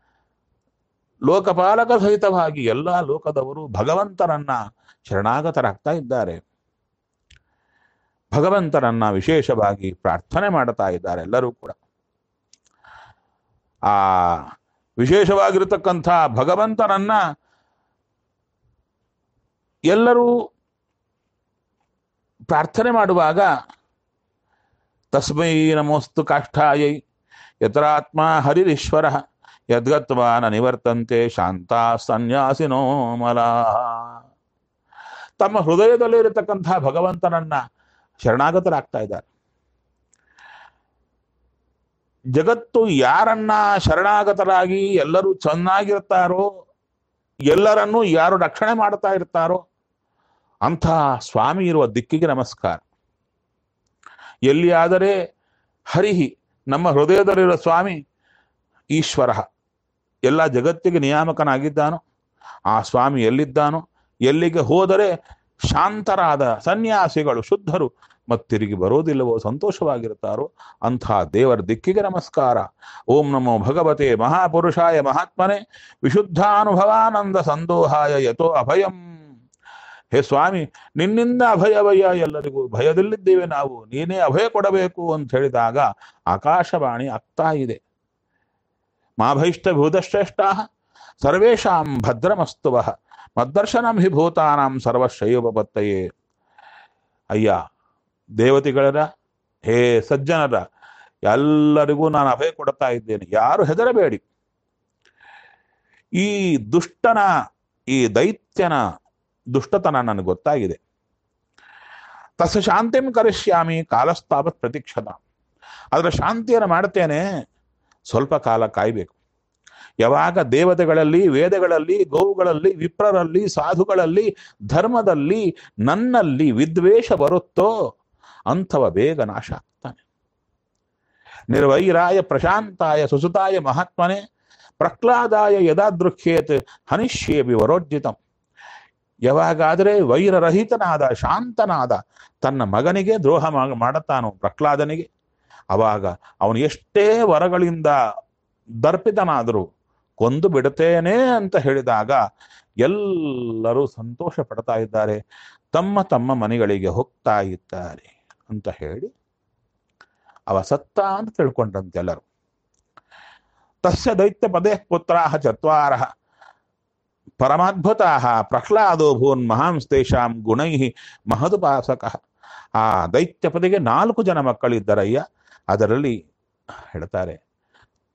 ಲೋಕಪಾಲಕ ಸಹಿತವಾಗಿ ಎಲ್ಲ ಲೋಕದವರು ಭಗವಂತನನ್ನ ಶರಣಾಗತರಾಗ್ತಾ ಇದ್ದಾರೆ ಭಗವಂತನನ್ನ ವಿಶೇಷವಾಗಿ ಪ್ರಾರ್ಥನೆ ಮಾಡ್ತಾ ಇದ್ದಾರೆ ಎಲ್ಲರೂ ಕೂಡ ಆ ವಿಶೇಷವಾಗಿರತಕ್ಕಂಥ ಭಗವಂತನನ್ನ ಎಲ್ಲರೂ ಪ್ರಾರ್ಥನೆ ಮಾಡುವಾಗ ತಸ್ಮೈ ನಮೋಸ್ತು ಕಾಷ್ಠಾಯೈ ಯತ್ರಾತ್ಮ ಹರಿರೀಶ್ವರ ಯದ್ಗತ್ವ ನ ನಿವರ್ತಂತೆ ಶಾಂತ ಸನ್ಯಾಸಿನೋ ಮಲ ತಮ್ಮ ಹೃದಯದಲ್ಲಿರತಕ್ಕಂತಹ ಭಗವಂತನನ್ನ ಶರಣಾಗತರಾಗ್ತಾ ಇದ್ದಾರೆ ಜಗತ್ತು ಯಾರನ್ನ ಶರಣಾಗತರಾಗಿ ಎಲ್ಲರೂ ಚೆನ್ನಾಗಿರ್ತಾರೋ ಎಲ್ಲರನ್ನೂ ಯಾರು ರಕ್ಷಣೆ ಮಾಡ್ತಾ ಇರ್ತಾರೋ ಅಂಥ ಸ್ವಾಮಿ ಇರುವ ದಿಕ್ಕಿಗೆ ನಮಸ್ಕಾರ ಎಲ್ಲಿಯಾದರೆ ಹರಿಹಿ ನಮ್ಮ ಹೃದಯದಲ್ಲಿರುವ ಸ್ವಾಮಿ ಈಶ್ವರ ಎಲ್ಲ ಜಗತ್ತಿಗೆ ನಿಯಾಮಕನಾಗಿದ್ದಾನೋ ಆ ಸ್ವಾಮಿ ಎಲ್ಲಿದ್ದಾನೋ ಎಲ್ಲಿಗೆ ಹೋದರೆ ಶಾಂತರಾದ ಸನ್ಯಾಸಿಗಳು ಶುದ್ಧರು ಮತ್ತಿರುಗಿ ಬರೋದಿಲ್ಲವೋ ಸಂತೋಷವಾಗಿರುತ್ತಾರೋ ಅಂಥ ದೇವರ ದಿಕ್ಕಿಗೆ ನಮಸ್ಕಾರ ಓಂ ನಮೋ ಭಗವತೆ ಮಹಾಪುರುಷಾಯ ಮಹಾತ್ಮನೆ ವಿಶುದ್ಧಾನುಭವಾನಂದ ಸಂದೋಹಾಯ ಯಥೋ ಅಭಯಂ ಹೇ ಸ್ವಾಮಿ ನಿನ್ನಿಂದ ಅಭಯವಯ್ಯ ಎಲ್ಲರಿಗೂ ಭಯದಲ್ಲಿದ್ದೇವೆ ನಾವು ನೀನೇ ಅಭಯ ಕೊಡಬೇಕು ಅಂತ ಹೇಳಿದಾಗ ಆಕಾಶವಾಣಿ ಆಗ್ತಾ ಇದೆ ಮಾಭೈಷ್ಟ ಭೂತಶ್ರೇಷ್ಠ ಸರ್ವೇಷಾಂ ಭದ್ರಮಸ್ತುವ ಮದ್ದರ್ಶನಂ ಹಿ ಭೂತಾನಾಂ ಸರ್ವಶೈವಪತ್ತಯೇ ಅಯ್ಯ ದೇವತೆಗಳರ ಹೇ ಸಜ್ಜನರ ಎಲ್ಲರಿಗೂ ನಾನು ಅಭಯ ಕೊಡ್ತಾ ಇದ್ದೇನೆ ಯಾರು ಹೆದರಬೇಡಿ ಈ ದುಷ್ಟನ ಈ ದೈತ್ಯನ ದುಷ್ಟತನ ನನಗೆ ಗೊತ್ತಾಗಿದೆ ತಸ ಶಾಂತಿಂ ಕರಿಷ್ಯಾಮಿ ಕಾಲಸ್ತಾಪತ್ ಪ್ರತೀಕ್ಷತ ಅದರ ಶಾಂತಿಯನ್ನು ಮಾಡ್ತೇನೆ ಸ್ವಲ್ಪ ಕಾಲ ಕಾಯಬೇಕು ಯಾವಾಗ ದೇವತೆಗಳಲ್ಲಿ ವೇದಗಳಲ್ಲಿ ಗೋವುಗಳಲ್ಲಿ ವಿಪ್ರರಲ್ಲಿ ಸಾಧುಗಳಲ್ಲಿ ಧರ್ಮದಲ್ಲಿ ನನ್ನಲ್ಲಿ ವಿದ್ವೇಷ ಬರುತ್ತೋ ಅಂಥವ ಬೇಗ ನಾಶ ಆಗ್ತಾನೆ ನಿರ್ವೈರಾಯ ಪ್ರಶಾಂತಾಯ ಸುಸುತಾಯ ಮಹಾತ್ಮನೆ ಪ್ರಹ್ಲಾದಾಯ ಯದಾದೃಕ್ಷೇತ್ ಹನಿಷ್ಯೇಪಿ ವರೋರ್ಜಿತಂ ಯಾವಾಗಾದರೆ ವೈರರಹಿತನಾದ ಶಾಂತನಾದ ತನ್ನ ಮಗನಿಗೆ ದ್ರೋಹ ಮಾ- ಮಾಡುತ್ತಾನೋ ಪ್ರಹ್ಲಾದನಿಗೆ ಅವಾಗ ಅವನು ಎಷ್ಟೇ ವರಗಳಿಂದ ದರ್ಪಿತನಾದರೂ ಕೊಂದು ಬಿಡುತ್ತೇನೆ ಅಂತ ಹೇಳಿದಾಗ ಎಲ್ಲರೂ ಸಂತೋಷ ಪಡ್ತಾ ಇದ್ದಾರೆ ತಮ್ಮ ತಮ್ಮ ಮನೆಗಳಿಗೆ ಹೋಗ್ತಾ ಇದ್ದಾರೆ ಅಂತ ಹೇಳಿ ಅವ ಸತ್ತ ಅಂತ ತಿಳ್ಕೊಂಡಂತೆಲ್ಲರು ತಸ್ಯ ದೈತ್ಯ ಪದೇ ಪುತ್ರಾ ಚತ್ವಾರ ಪರಮಾದ್ಭುತಾ ಪ್ರಹ್ಲಾದೋ ಭೂನ್ ಮಹಾಂಸ್ತೇಷಾಂ ಗುಣೈ ಮಹದುಪಾಸಕ ಆ ದೈತ್ಯಪದಿಗೆ ನಾಲ್ಕು ಜನ ಮಕ್ಕಳಿದ್ದರಯ್ಯ ಅದರಲ್ಲಿ ಹೇಳ್ತಾರೆ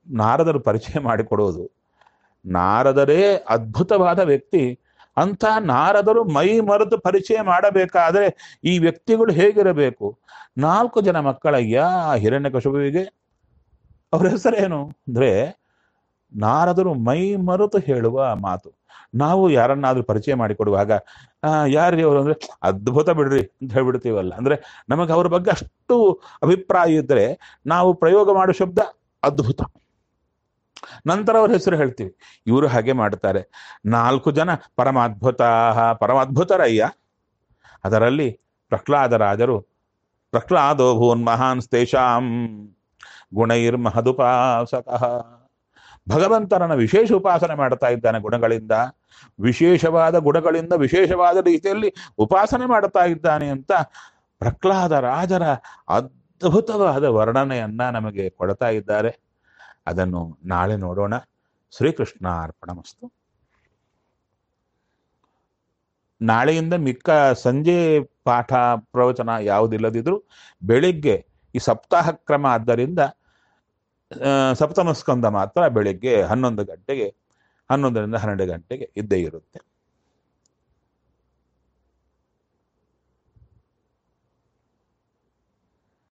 ನಾರದರು ಪರಿಚಯ ಮಾಡಿಕೊಡೋದು ನಾರದರೇ ಅದ್ಭುತವಾದ ವ್ಯಕ್ತಿ ಅಂತ ನಾರದರು ಮೈ ಮರೆತು ಪರಿಚಯ ಮಾಡಬೇಕಾದ್ರೆ ಈ ವ್ಯಕ್ತಿಗಳು ಹೇಗಿರಬೇಕು ನಾಲ್ಕು ಜನ ಮಕ್ಕಳಯ್ಯ ಹಿರಣ್ಯಕಶುವಿಗೆ ಅವ್ರ ಹೆಸರೇನು ಅಂದ್ರೆ ನಾರದರು ಮೈ ಮರೆತು ಹೇಳುವ ಮಾತು ನಾವು ಯಾರನ್ನಾದ್ರೂ ಪರಿಚಯ ಮಾಡಿಕೊಡುವಾಗ ಆ ಯಾರಿಗೆ ಅವರು ಅಂದ್ರೆ ಅದ್ಭುತ ಬಿಡ್ರಿ ಅಂತ ಹೇಳ್ಬಿಡ್ತೀವಲ್ಲ ಅಂದ್ರೆ ನಮಗೆ ಅವ್ರ ಬಗ್ಗೆ ಅಷ್ಟು ಅಭಿಪ್ರಾಯ ಇದ್ರೆ ನಾವು ಪ್ರಯೋಗ ಮಾಡೋ ಶಬ್ದ ಅದ್ಭುತ ನಂತರ ಅವ್ರ ಹೆಸರು ಹೇಳ್ತೀವಿ ಇವರು ಹಾಗೆ ಮಾಡ್ತಾರೆ ನಾಲ್ಕು ಜನ ಪರಮಾದ್ಭುತ ಪರಮಾದ್ಭುತರಯ್ಯ ಅದರಲ್ಲಿ ಪ್ರಹ್ಲಾದ ರಾಜರು ಪ್ರಹ್ಲಾದೋ ಭೂನ್ ಮಹಾನ್ ತೇಷಾಂ ಗುಣೈರ್ ಮಹದುಪಾಸಕಃ ಭಗವಂತನನ್ನ ವಿಶೇಷ ಉಪಾಸನೆ ಮಾಡ್ತಾ ಇದ್ದಾನೆ ಗುಣಗಳಿಂದ ವಿಶೇಷವಾದ ಗುಣಗಳಿಂದ ವಿಶೇಷವಾದ ರೀತಿಯಲ್ಲಿ ಉಪಾಸನೆ ಮಾಡ್ತಾ ಇದ್ದಾನೆ ಅಂತ ಪ್ರಹ್ಲಾದ ರಾಜರ ಅದ್ಭುತವಾದ ವರ್ಣನೆಯನ್ನ ನಮಗೆ ಕೊಡ್ತಾ ಇದ್ದಾರೆ ಅದನ್ನು ನಾಳೆ ನೋಡೋಣ ಶ್ರೀಕೃಷ್ಣ ಅರ್ಪಣಮಸ್ತು ನಾಳೆಯಿಂದ ಮಿಕ್ಕ ಸಂಜೆ ಪಾಠ ಪ್ರವಚನ ಯಾವುದಿಲ್ಲದಿದ್ರೂ ಬೆಳಿಗ್ಗೆ ಈ ಸಪ್ತಾಹ ಕ್ರಮ ಆದ್ದರಿಂದ ಆ, ಸಪ್ತಮ ಸ್ಕಂದ ಮಾತ್ರ ಬೆಳಿಗ್ಗೆ ಹನ್ನೊಂದು ಗಂಟೆಗೆ ಹನ್ನೊಂದರಿಂದ ಹನ್ನೆರಡು ಗಂಟೆಗೆ ಇದ್ದೇ ಇರುತ್ತೆ